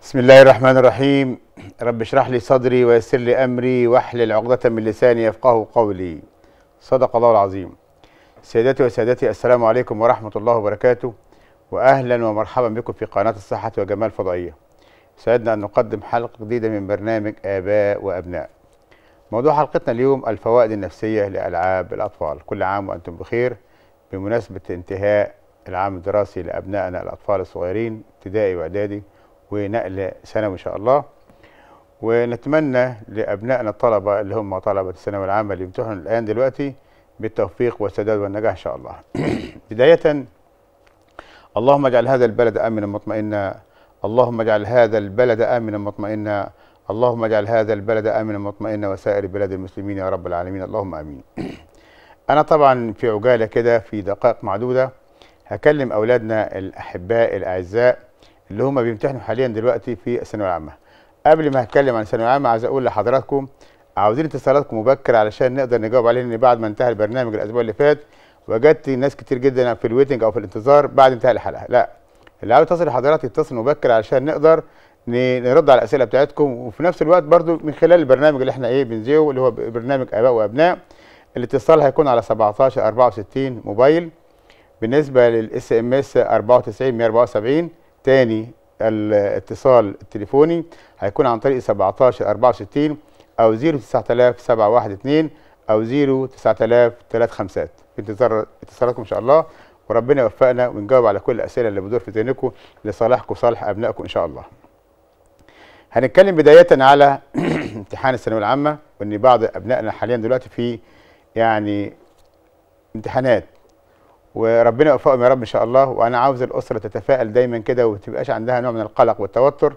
بسم الله الرحمن الرحيم رب اشرح لي صدري ويسر لي امري واحلل عقدة من لساني يفقه قولي صدق الله العظيم سيداتي وسادتي السلام عليكم ورحمة الله وبركاته واهلا ومرحبا بكم في قناة الصحة وجمال فضائية سعدنا ان نقدم حلقة جديدة من برنامج اباء وابناء موضوع حلقتنا اليوم الفوائد النفسية لألعاب الأطفال كل عام وأنتم بخير بمناسبة انتهاء العام الدراسي لأبنائنا الأطفال الصغيرين ابتدائي وإعدادي ونقل ثانوي إن شاء الله ونتمنى لأبنائنا الطلبة اللي هم طلبة الثانوية العامة اللي بيمتحنوا الآن دلوقتي بالتوفيق والسداد والنجاح إن شاء الله بداية اللهم اجعل هذا البلد آمنا مطمئنا اللهم اجعل هذا البلد آمنا مطمئنا اللهم اجعل هذا البلد آمنا مطمئنا وسائر بلاد المسلمين يا رب العالمين اللهم آمين أنا طبعا في عجالة كده في دقائق معدودة هكلم أولادنا الأحباء الأعزاء اللي هم بيمتحنوا حاليا دلوقتي في الثانوية العامة قبل ما هتكلم عن الثانوية العامة عايز أقول لحضراتكم عاوزين اتصالاتكم مبكر علشان نقدر نجاوب عليه لأن بعد ما انتهى البرنامج الأسبوع اللي فات وجدت ناس كتير جدا في الويتنج أو في الانتظار بعد انتهاء الحلقة لا اللي عاوز يتصل لحضرتك يتصل مبكر علشان نقدر ن- نرد على الاسئله بتاعتكم وفي نفس الوقت برضو من خلال البرنامج اللي احنا ايه بنذيعه اللي هو برنامج اباء وابناء الاتصال هيكون على 17 64 موبايل بالنسبه للاس ام اس 94 174 تاني الاتصال التليفوني هيكون عن طريق 17 64 او 09000 712 او 09000 35 في انتظار اتصالاتكم ان شاء الله وربنا يوفقنا ونجاوب على كل الاسئله اللي بتدور في ذهنكم لصالحكم وصالح ابنائكم ان شاء الله. هنتكلم بداية على امتحان الثانوية العامة وان بعض ابنائنا حاليا دلوقتي في يعني امتحانات وربنا يوفقهم يا رب ان شاء الله وانا عاوز الاسرة تتفائل دايما كده وما تبقاش عندها نوع من القلق والتوتر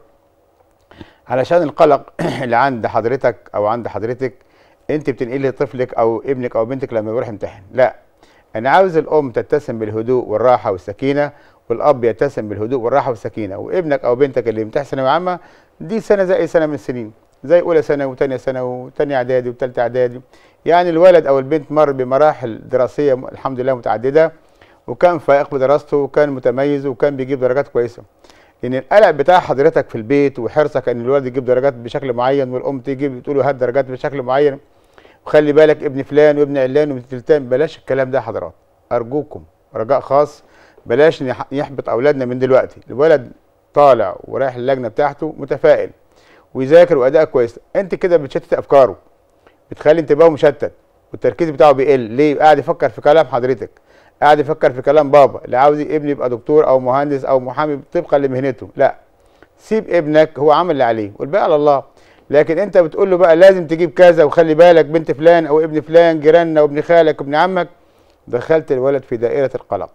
علشان القلق اللي عند حضرتك او عند حضرتك انت بتنقلي لطفلك او ابنك او بنتك لما يروح يمتحن لا انا عاوز الام تتسم بالهدوء والراحه والسكينه والاب يتسم بالهدوء والراحه والسكينه وابنك او بنتك اللي يمتحن ثانويه عامه دي سنه زي اي سنه من السنين زي اولى سنه وثانيه سنه وثانيه اعدادي وثالثه اعدادي يعني الولد او البنت مر بمراحل دراسيه م- الحمد لله متعدده وكان فائق بدراسته وكان متميز وكان بيجيب درجات كويسه لان القلق بتاع حضرتك في البيت وحرصك ان الولد يجيب درجات بشكل معين والام تيجي تقول له هات درجات بشكل معين وخلي بالك ابن فلان وابن علان وابن تلتان بلاش الكلام ده يا حضرات ارجوكم رجاء خاص بلاش نح- نحبط اولادنا من دلوقتي الولد طالع ورايح اللجنه بتاعته متفائل ويذاكر واداء كويس انت كده بتشتت افكاره بتخلي انتباهه مشتت والتركيز بتاعه بيقل ليه قاعد يفكر في كلام حضرتك قاعد يفكر في كلام بابا اللي عاوز ابني يبقى دكتور او مهندس او محامي طبقا لمهنته لا سيب ابنك هو عمل اللي عليه والباقي على الله لكن انت بتقول له بقى لازم تجيب كذا وخلي بالك بنت فلان او ابن فلان جيراننا وابن خالك وابن عمك دخلت الولد في دائره القلق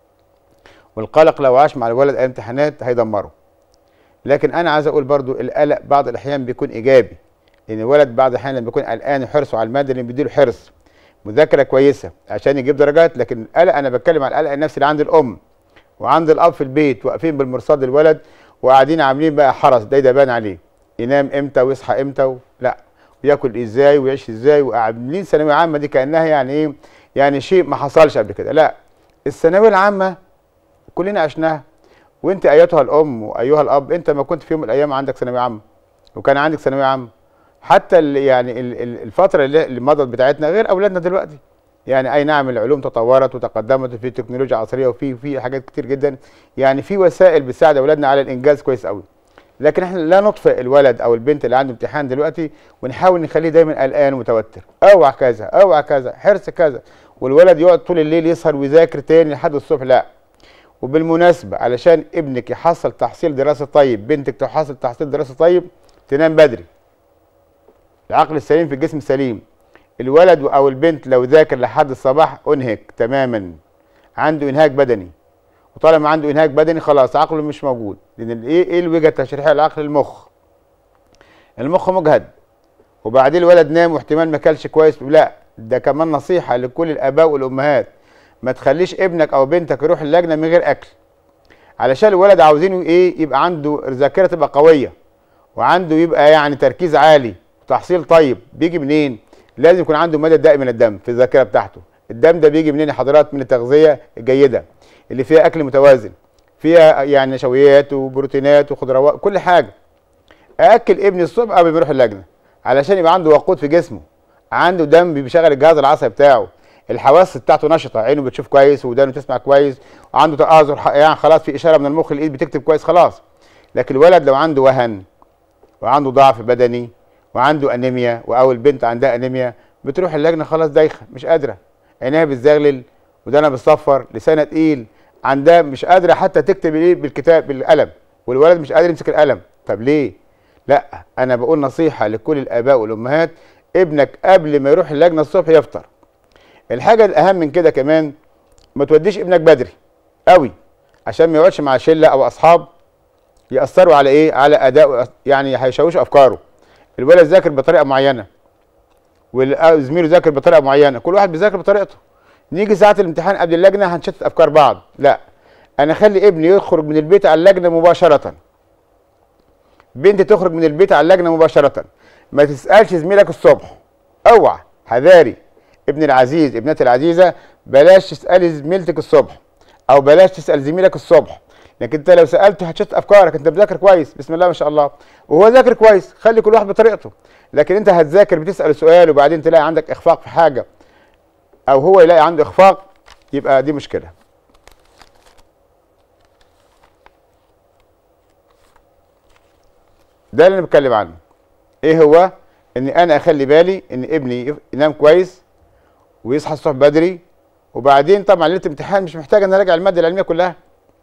والقلق لو عاش مع الولد اي امتحانات هيدمره لكن انا عايز اقول برضو القلق بعض الاحيان بيكون ايجابي لان الولد بعض الاحيان لما بيكون قلقان وحرصه على الماده اللي بيديله حرص مذاكره كويسه عشان يجيب درجات لكن القلق انا بتكلم على القلق النفسي اللي عند الام وعند الاب في البيت واقفين بالمرصاد الولد وقاعدين عاملين بقى حرس ده يبان عليه ينام امتى ويصحى امتى و... لا وياكل ازاي ويعيش ازاي وعاملين ثانويه عامه دي كانها يعني ايه يعني شيء ما حصلش قبل كده لا الثانويه العامه كلنا عشناها وانت ايتها الام وايها الاب انت ما كنت في يوم من الايام عندك ثانويه عامه وكان عندك ثانويه عامه حتى ال- يعني ال- ال- الفتره اللي اللي مضت بتاعتنا غير اولادنا دلوقتي يعني اي نعم العلوم تطورت وتقدمت وفي تكنولوجيا عصريه وفي في حاجات كتير جدا يعني في وسائل بتساعد اولادنا على الانجاز كويس قوي لكن احنا لا نطفئ الولد او البنت اللي عنده امتحان دلوقتي ونحاول نخليه دايما قلقان ومتوتر اوعى كذا اوعى كذا حرص كذا والولد يقعد طول الليل يسهر ويذاكر تاني لحد الصبح لا وبالمناسبه علشان ابنك يحصل تحصيل دراسه طيب بنتك تحصل تحصيل دراسه طيب تنام بدري العقل السليم في الجسم السليم الولد او البنت لو ذاكر لحد الصباح انهك تماما عنده انهاك بدني وطالما عنده انهاك بدني خلاص عقله مش موجود لان ال- ايه ايه الوجهه التشريحيه للعقل المخ المخ مجهد وبعدين الولد نام واحتمال ما اكلش كويس لا ده كمان نصيحه لكل الاباء والامهات ما تخليش ابنك او بنتك يروح اللجنه من غير اكل علشان الولد عاوزينه ايه يبقى عنده ذاكره تبقى قويه وعنده يبقى يعني تركيز عالي وتحصيل طيب بيجي منين لازم يكون عنده مدى دائم من الدم في الذاكره بتاعته الدم ده بيجي منين يا حضرات من التغذيه الجيده اللي فيها اكل متوازن فيها يعني نشويات وبروتينات وخضروات كل حاجه ااكل ابني الصبح قبل ما يروح اللجنه علشان يبقى عنده وقود في جسمه عنده دم بيشغل الجهاز العصبي بتاعه الحواس بتاعته نشطه عينه بتشوف كويس ودانه تسمع كويس وعنده تآزر ح- يعني خلاص في اشاره من المخ الايد بتكتب كويس خلاص لكن الولد لو عنده وهن وعنده ضعف بدني وعنده انيميا او البنت عندها انيميا بتروح اللجنه خلاص دايخه مش قادره عينيها بتزغلل ودانها بتصفر لسانها تقيل عندها مش قادره حتى تكتب ايه بالكتاب بالقلم والولد مش قادر يمسك القلم طب ليه لا انا بقول نصيحه لكل الاباء والامهات ابنك قبل ما يروح اللجنه الصبح يفطر الحاجه الاهم من كده كمان ما توديش ابنك بدري قوي عشان ما يقعدش مع شله او اصحاب ياثروا على ايه على اداء يعني هيشوشوا افكاره الولد ذاكر بطريقه معينه وزميله ذاكر بطريقه معينه كل واحد بيذاكر بطريقته نيجي ساعه الامتحان قبل اللجنه هنشتت افكار بعض لا انا اخلي ابني يخرج من البيت على اللجنه مباشره بنتي تخرج من البيت على اللجنه مباشره ما تسالش زميلك الصبح اوعى حذاري ابن العزيز ابنتي العزيزه بلاش تسالي زميلتك الصبح او بلاش تسال زميلك الصبح لكن انت لو سالته هتشتت افكارك انت بتذاكر كويس بسم الله ما شاء الله وهو ذاكر كويس خلي كل واحد بطريقته لكن انت هتذاكر بتسال سؤال وبعدين تلاقي عندك اخفاق في حاجه او هو يلاقي عنده اخفاق يبقى دي مشكله ده اللي انا بتكلم عنه ايه هو ان انا اخلي بالي ان ابني يف- ينام كويس ويصحى الصبح بدري وبعدين طبعا ليله الامتحان مش محتاج ان اراجع الماده العلميه كلها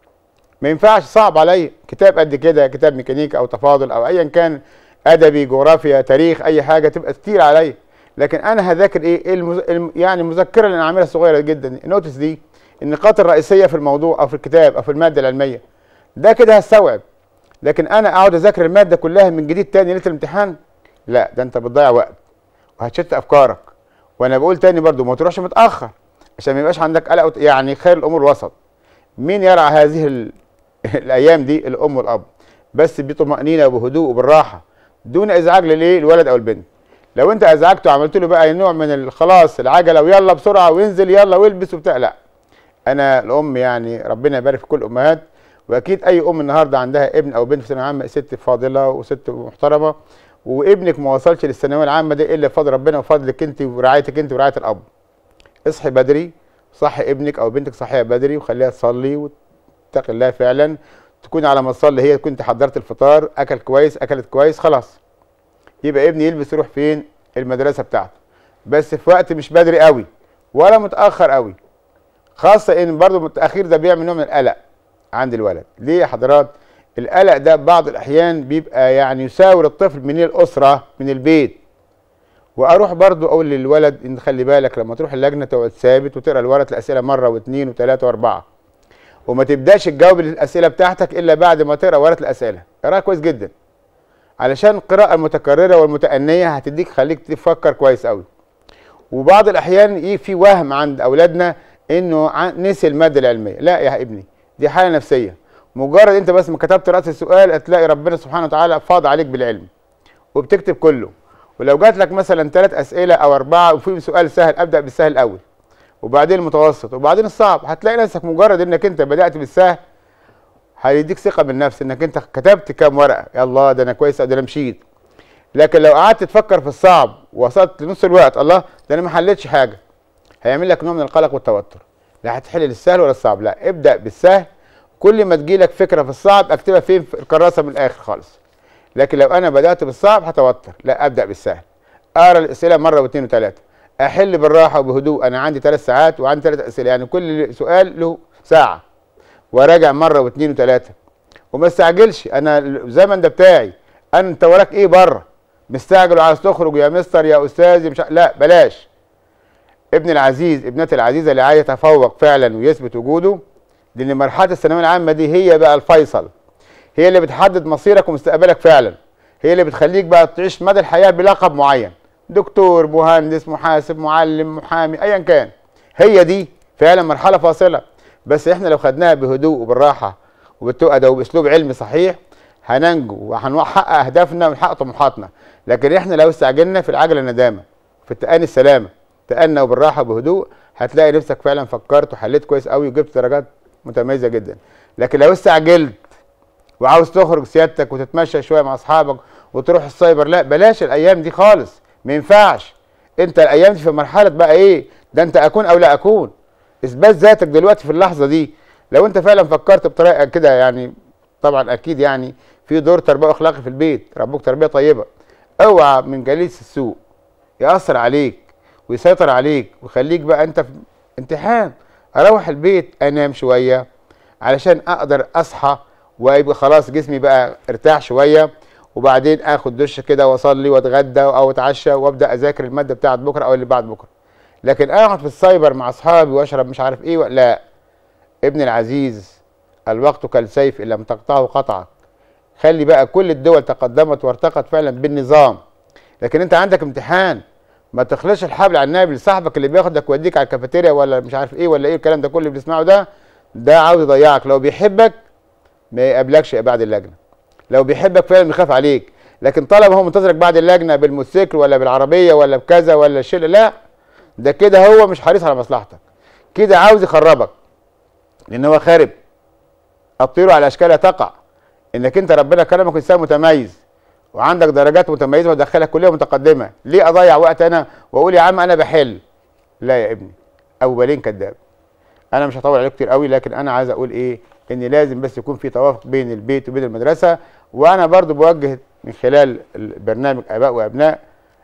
ما ينفعش صعب عليا كتاب قد كده كتاب ميكانيكا او تفاضل او ايا كان ادبي جغرافيا تاريخ اي حاجه تبقى كتير عليا لكن انا هذاكر ايه إيه المز... الم- يعني المذكره اللي انا عاملها صغيره جدا النوتس دي النقاط الرئيسيه في الموضوع او في الكتاب او في الماده العلميه ده كده هستوعب لكن انا اقعد اذاكر الماده كلها من جديد تاني ليله الامتحان لا ده انت بتضيع وقت وهتشتت افكارك وانا بقول تاني برضو ما تروحش متاخر عشان ما يبقاش عندك قلق وت- يعني خير الامور وسط مين يرعى هذه ال... الايام دي الام والاب بس بطمانينه وبهدوء وبالراحه دون ازعاج للايه الولد او البنت لو انت ازعجته وعملت له بقى نوع من ال- خلاص العجله ويلا بسرعه وينزل يلا والبس وبتاع لا انا الام يعني ربنا يبارك في كل الامهات واكيد اي ام النهارده عندها ابن او بنت في ثانويه عامه ست فاضله وست محترمه وابنك ما وصلش للثانويه العامه دي الا بفضل ربنا وفضلك انت ورعايتك انت ورعايه الاب اصحي بدري صحي ابنك او بنتك صحيها بدري وخليها تصلي وتتقي الله فعلا تكون على ما تصلي هي تكون حضرت الفطار اكل كويس اكلت كويس خلاص يبقى ابني يلبس يروح فين المدرسه بتاعته بس في وقت مش بدري قوي ولا متاخر قوي خاصه ان برضو التاخير ده بيعمل نوع من القلق عند الولد ليه يا حضرات القلق ده بعض الاحيان بيبقى يعني يساور الطفل من الاسره من البيت واروح برضو اقول للولد ان خلي بالك لما تروح اللجنه تقعد ثابت وتقرا الورقه الاسئله مره واثنين وثلاثه واربعه وما تبداش تجاوب الاسئله بتاعتك الا بعد ما تقرا ورقه الاسئله اقراها كويس جدا علشان القراءه المتكرره والمتانيه هتديك خليك تفكر كويس قوي وبعض الاحيان ي- في وهم عند اولادنا انه عن- نسي الماده العلميه لا يا ابني دي حاله نفسيه مجرد انت بس ما كتبت راس السؤال هتلاقي ربنا سبحانه وتعالى فاض عليك بالعلم وبتكتب كله ولو جات لك مثلا ثلاث اسئله او اربعه وفي سؤال سهل ابدا بالسهل الاول وبعدين المتوسط وبعدين الصعب هتلاقي نفسك مجرد انك انت بدات بالسهل هيديك ثقه بالنفس انك انت كتبت كام ورقه يا الله ده انا كويس أوي، ده انا مشيت لكن لو قعدت تفكر في الصعب ووصلت لنص الوقت الله ده انا ما حلتش حاجه هيعمل لك نوع من القلق والتوتر لا هتحل السهل ولا الصعب لا ابدا بالسهل كل ما تجيلك فكره في الصعب اكتبها فين في الكراسه من الاخر خالص لكن لو انا بدات بالصعب هتوتر لا ابدا بالسهل اقرا الاسئله مره واثنين وثلاثه احل بالراحه وبهدوء انا عندي ثلاث ساعات وعندي ثلاث اسئله يعني كل سؤال له ساعه وراجع مره واثنين وثلاثه وما استعجلش انا الزمن ده بتاعي انا انت وراك ايه بره مستعجل وعايز تخرج يا مستر يا استاذ مش ع- لا بلاش ابن العزيز ابنتي العزيزه اللي عايز يتفوق فعلا ويثبت وجوده لان مرحله الثانويه العامه دي هي بقى الفيصل هي اللي بتحدد مصيرك ومستقبلك فعلا هي اللي بتخليك بقى تعيش مدى الحياه بلقب معين دكتور مهندس محاسب معلم محامي ايا كان هي دي فعلا مرحله فاصله بس احنا لو خدناها بهدوء وبالراحه وبالتؤدة وباسلوب علمي صحيح هننجو وهنحقق اهدافنا ونحقق طموحاتنا لكن احنا لو استعجلنا في العجله ندامه في التأني السلامه تأنى وبالراحه وبهدوء هتلاقي نفسك فعلا فكرت وحليت كويس قوي وجبت درجات متميزه جدا لكن لو استعجلت وعاوز تخرج سيادتك وتتمشى شويه مع اصحابك وتروح السايبر لا بلاش الايام دي خالص ما ينفعش انت الايام دي في مرحله بقى ايه ده انت اكون او لا اكون اثبات ذاتك دلوقتي في اللحظه دي لو انت فعلا فكرت بطريقه كده يعني طبعا اكيد يعني في دور تربيه واخلاقي في البيت ربوك تربيه طيبه اوعى من جليس السوء ياثر عليك ويسيطر عليك ويخليك بقى انت في امتحان اروح البيت انام شويه علشان اقدر اصحى ويبقى خلاص جسمي بقى ارتاح شويه وبعدين اخد دش كده واصلي واتغدى او اتعشى وابدا اذاكر الماده بتاعت بكره او اللي بعد بكره لكن اقعد في السايبر مع اصحابي واشرب مش عارف ايه لا ابن العزيز الوقت كالسيف ان لم تقطعه قطعك خلي بقى كل الدول تقدمت وارتقت فعلا بالنظام لكن انت عندك امتحان ما تخلصش الحبل على النبي لصاحبك اللي بياخدك ويوديك على الكافيتيريا ولا مش عارف ايه ولا ايه الكلام ده كله اللي بنسمعه ده ده عاوز يضيعك لو بيحبك ما يقابلكش بعد اللجنه لو بيحبك فعلا بيخاف عليك لكن طالما هو منتظرك بعد اللجنه بالموتوسيكل ولا بالعربيه ولا بكذا ولا الشله لا ده كده هو مش حريص على مصلحتك كده عاوز يخربك لان هو خارب الطير على اشكالها تقع انك انت ربنا كرمك انسان متميز وعندك درجات متميزه ودخلك كليه متقدمه ليه اضيع وقت انا واقول يا عم انا بحل لا يا ابني ابو بالين كذاب انا مش هطول عليك كتير قوي لكن انا عايز اقول ايه ان لازم بس يكون في توافق بين البيت وبين المدرسه وانا برضو بوجه من خلال البرنامج اباء وابناء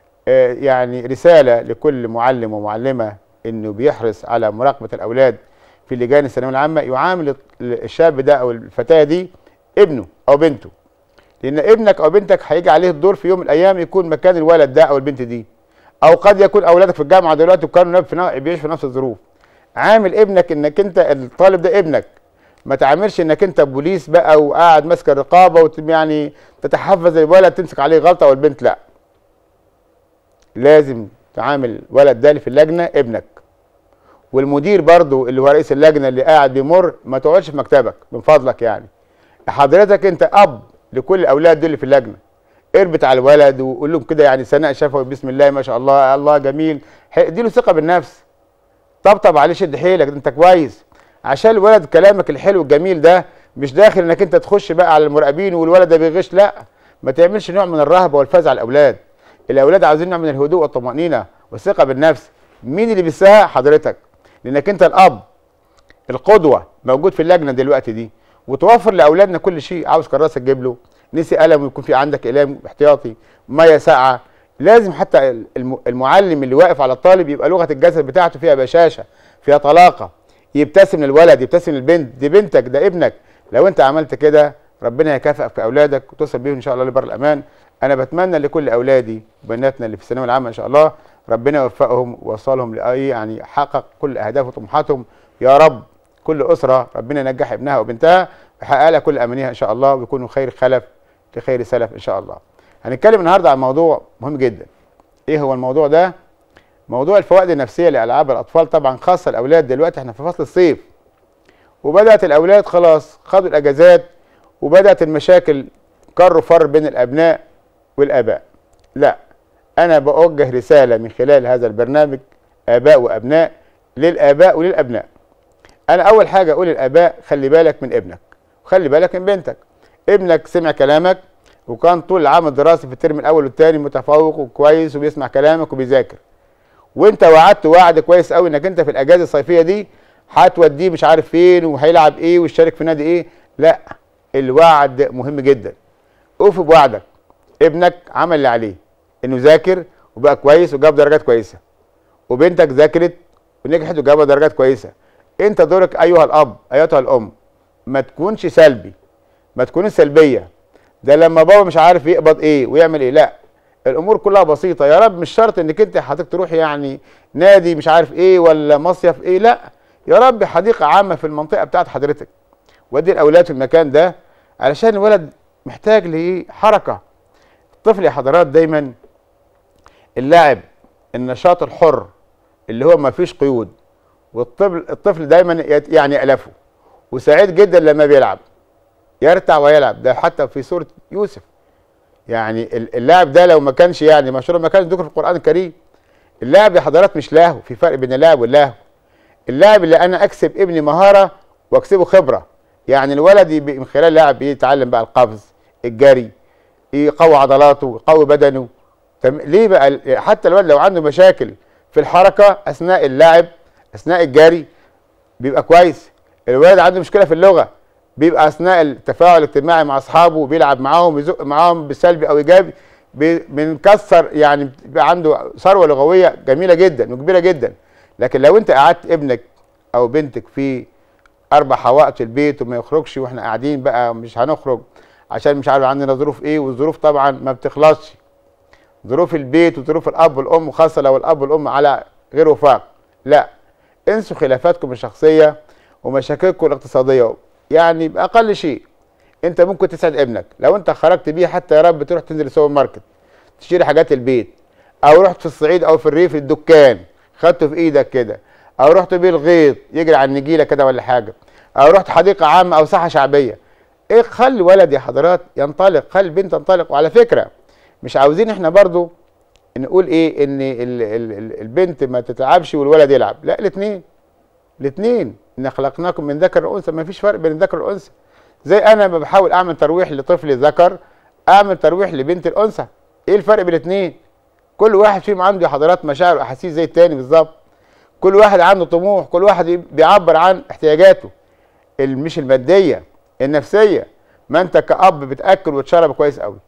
آه يعني رساله لكل معلم ومعلمه انه بيحرص على مراقبه الاولاد في لجان الثانويه العامه يعامل الشاب ده او الفتاه دي ابنه او بنته لان ابنك او بنتك هيجي عليه الدور في يوم من الايام يكون مكان الولد ده او البنت دي او قد يكون اولادك في الجامعه دلوقتي وكانوا في بيعيشوا في نفس الظروف عامل ابنك انك انت الطالب ده ابنك ما تعاملش انك انت بوليس بقى وقاعد ماسك الرقابه ويعني تتحفز الولد تمسك عليه غلطه او البنت لا لازم تعامل ولد ده في اللجنه ابنك والمدير برضو اللي هو رئيس اللجنه اللي قاعد بيمر ما تقعدش في مكتبك من فضلك يعني حضرتك انت اب لكل الاولاد دول اللي في اللجنه اربط على الولد وقول لهم كده يعني ثناء شفوي بسم الله ما شاء الله الله جميل اديله ثقه بالنفس طبطب عليه شد حيلك انت كويس عشان الولد كلامك الحلو الجميل ده مش داخل انك انت تخش بقى على المراقبين والولد ده بيغش لا ما تعملش نوع من الرهبه والفزع على الاولاد الاولاد عاوزين نوع من الهدوء والطمانينه والثقه بالنفس مين اللي بيساها حضرتك لانك انت الاب القدوه موجود في اللجنه دلوقتي دي وتوفر لاولادنا كل شيء عاوز كراسه تجيب له نسي قلم ويكون في عندك اقلام احتياطي ميه ساقعه لازم حتى المعلم اللي واقف على الطالب يبقى لغه الجسد بتاعته فيها بشاشه فيها طلاقه يبتسم للولد يبتسم للبنت دي بنتك ده ابنك لو انت عملت كده ربنا يكافئك في اولادك وتصل بيهم ان شاء الله لبر الامان انا بتمنى لكل اولادي وبناتنا اللي في الثانويه العامه ان شاء الله ربنا يوفقهم ويوصلهم لاي يعني حقق كل اهداف وطموحاتهم يا رب كل اسره ربنا ينجح ابنها وبنتها ويحقق لها كل امانيها ان شاء الله ويكونوا خير خلف لخير سلف ان شاء الله هنتكلم النهارده عن موضوع مهم جدا ايه هو الموضوع ده موضوع الفوائد النفسيه لالعاب الاطفال طبعا خاصه الاولاد دلوقتي احنا في فصل الصيف وبدات الاولاد خلاص خدوا الاجازات وبدات المشاكل كر وفر بين الابناء والاباء لا انا بوجه رساله من خلال هذا البرنامج اباء وابناء للاباء وللابناء انا اول حاجه اقول للاباء خلي بالك من ابنك وخلي بالك من بنتك ابنك سمع كلامك وكان طول العام الدراسي في الترم الاول والثاني متفوق وكويس وبيسمع كلامك وبيذاكر وانت وعدت وعد كويس قوي انك انت في الاجازه الصيفيه دي هتوديه مش عارف فين وهيلعب ايه ويشارك في نادي ايه لا الوعد مهم جدا اوفي بوعدك ابنك عمل اللي عليه انه ذاكر وبقى كويس وجاب درجات كويسه وبنتك ذاكرت ونجحت وجابت درجات كويسه انت دورك ايها الاب ايتها الام ما تكونش سلبي ما تكونش سلبيه ده لما بابا مش عارف يقبض ايه ويعمل ايه لا الامور كلها بسيطه يا رب مش شرط انك انت حضرتك تروح يعني نادي مش عارف ايه ولا مصيف ايه لا يا رب حديقه عامه في المنطقه بتاعت حضرتك ودي الاولاد في المكان ده علشان الولد محتاج لحركه الطفل يا حضرات دايما اللعب النشاط الحر اللي هو ما فيش قيود والطفل الطفل دايما يعني يألفه وسعيد جدا لما بيلعب يرتع ويلعب ده حتى في سوره يوسف يعني اللاعب ده لو ما كانش يعني مشهور ما كانش ذكر في القران الكريم اللاعب يا حضرات مش لاهو في فرق بين اللاعب واللاهو اللاعب اللي انا اكسب ابني مهاره واكسبه خبره يعني الولد من خلال اللاعب بيتعلم بقى القفز الجري يقوي عضلاته يقوي بدنه تم... ليه بقى ال- حتى الولد لو عنده مشاكل في الحركه اثناء اللعب اثناء الجري بيبقى كويس الولد عنده مشكله في اللغه بيبقى اثناء التفاعل الاجتماعي مع اصحابه بيلعب معاهم يزق معاهم بسلبي او ايجابي بي- بنكسر يعني بيبقى عنده ثروه لغويه جميله جدا وكبيره جدا لكن لو انت قعدت ابنك او بنتك في اربع حوائط في البيت وما يخرجش واحنا قاعدين بقى مش هنخرج عشان مش عارف عندنا ظروف ايه والظروف طبعا ما بتخلصش ظروف البيت وظروف الاب والام خاصه لو الاب والام على غير وفاق لا انسوا خلافاتكم الشخصيه ومشاكلكم الاقتصاديه يعني باقل شيء انت ممكن تسعد ابنك لو انت خرجت بيه حتى يا رب تروح تنزل السوبر ماركت تشتري حاجات البيت او رحت في الصعيد او في الريف الدكان خدته في ايدك كده او رحت بيه الغيط يجري على النجيله كده ولا حاجه او رحت حديقه عامه او ساحه شعبيه ايه خلي ولد يا حضرات ينطلق خلي البنت تنطلق وعلى فكره مش عاوزين احنا برضو نقول ايه ان ال ال ال البنت ما تتعبش والولد يلعب لا الاثنين الاثنين ان خلقناكم من ذكر وانثى ما فيش فرق بين الذكر والانثى زي انا ما بحاول اعمل ترويح لطفل ذكر اعمل ترويح لبنت الانثى ايه الفرق بين الاثنين كل واحد فيهم عنده يا حضرات مشاعر واحاسيس زي التاني بالظبط كل واحد عنده طموح كل واحد بيعبر عن احتياجاته ال- مش الماديه النفسيه ما انت كاب بتاكل وتشرب كويس قوي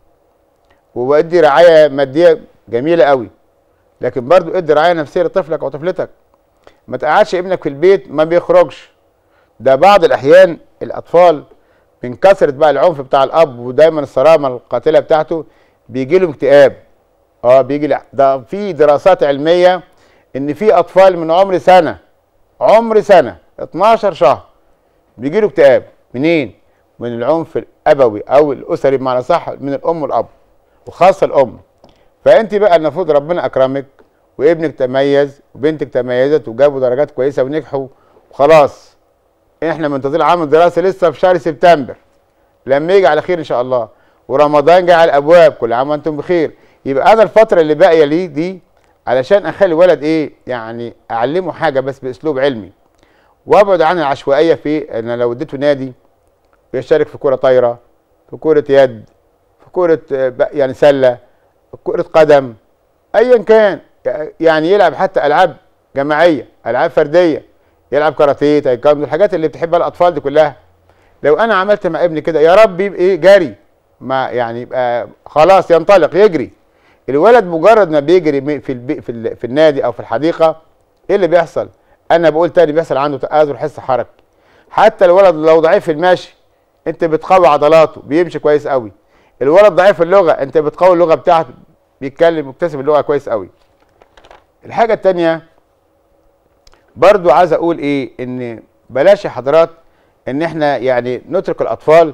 وادي رعايه ماديه جميله قوي لكن برضو ادي رعايه نفسيه لطفلك او طفلتك ما تقعدش ابنك في البيت ما بيخرجش ده بعض الاحيان الاطفال من كثره بقى العنف بتاع الاب ودايما الصرامه القاتله بتاعته بيجي له اكتئاب اه بيجي له ده في دراسات علميه ان في اطفال من عمر سنه عمر سنه 12 شهر بيجي له اكتئاب منين؟ من العنف الابوي او الاسري بمعنى صح من الام والاب وخاصه الام فانت بقى المفروض ربنا اكرمك وابنك تميز وبنتك تميزت وجابوا درجات كويسه ونجحوا وخلاص احنا منتظرين عام الدراسه لسه في شهر سبتمبر لما يجي على خير ان شاء الله ورمضان جاي على الابواب كل عام وانتم بخير يبقى انا الفتره اللي باقيه ليه دي علشان اخلي الولد ايه يعني اعلمه حاجه بس باسلوب علمي وابعد عن العشوائيه في ان لو اديته نادي يشترك في كره طايره في كره يد في كره آه، ب- يعني سله في كره قدم ايا كان يعني يلعب حتى العاب جماعيه العاب فرديه يلعب كاراتيه تايكوندو الحاجات اللي بتحبها الاطفال دي كلها لو انا عملت مع ابني كده يا رب يبقى ايه جري ما يعني يبقى خلاص ينطلق يجري الولد مجرد ما بيجري م- في البي في, ال- في النادي او في الحديقه ايه اللي بيحصل انا بقول تاني بيحصل عنده تآزر حس حركي حتى الولد لو ضعيف في المشي انت بتقوي عضلاته بيمشي كويس قوي الولد ضعيف في اللغه انت بتقوي اللغه بتاعته بيتكلم مكتسب اللغه كويس قوي الحاجه التانيه برضو عايز اقول ايه ان بلاش يا حضرات ان احنا يعني نترك الاطفال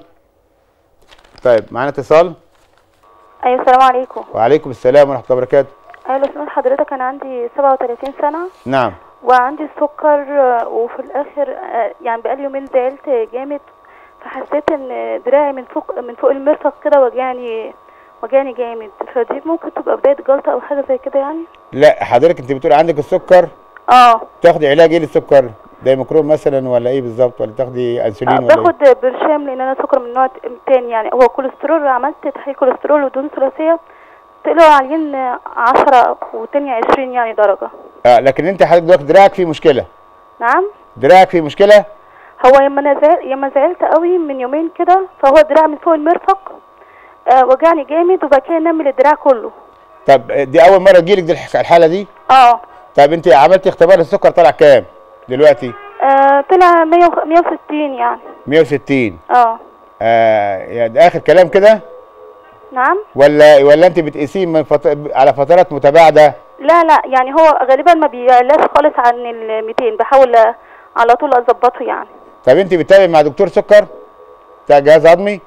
طيب معانا اتصال ايوه السلام عليكم وعليكم السلام ورحمه الله وبركاته ايوه لو سمحت حضرتك انا عندي 37 سنه نعم وعندي السكر آه، وفي الاخر آه، يعني بقالي يومين زعلت جامد فحسيت ان دراعي من فوق من فوق المرفق كده وجعني وجعني جامد فدي ممكن تبقى بدايه جلطه او حاجه زي كده يعني لا حضرتك انت بتقول عندك السكر اه تاخدي علاج ايه للسكر دايموكروم مثلا ولا ايه بالظبط ولا تاخدي آه، انسولين ولا ايه باخد برشام لان انا سكر من نوع تاني يعني هو كوليسترول عملت تحليل كوليسترول ودهون ثلاثيه طلعوا عاليين 10 وتانية 20 يعني درجه آه لكن انت حضرتك دلوقتي دراعك فيه مشكله نعم دراعك فيه مشكله هو يما انا زعل يما زعلت قوي من يومين كده فهو الدراع من فوق المرفق آه وجعني جامد وبعد كده نمل الدراع كله طب آه، دي اول مره تجيلك دي الح- الحاله دي اه طب انت عملتي اختبار السكر طلع كام دلوقتي آه، طلع 100 وخ- 160 يعني 160 اه آه يعني ده اخر كلام كده نعم ولا ولا انت بتقيسيه من فط... على فترات متباعده لا لا يعني هو غالبا ما بيعلاش خالص عن ال 200 بحاول آه، على طول اظبطه يعني طب انت بتتابعي مع دكتور سكر بتاع جهاز هضمي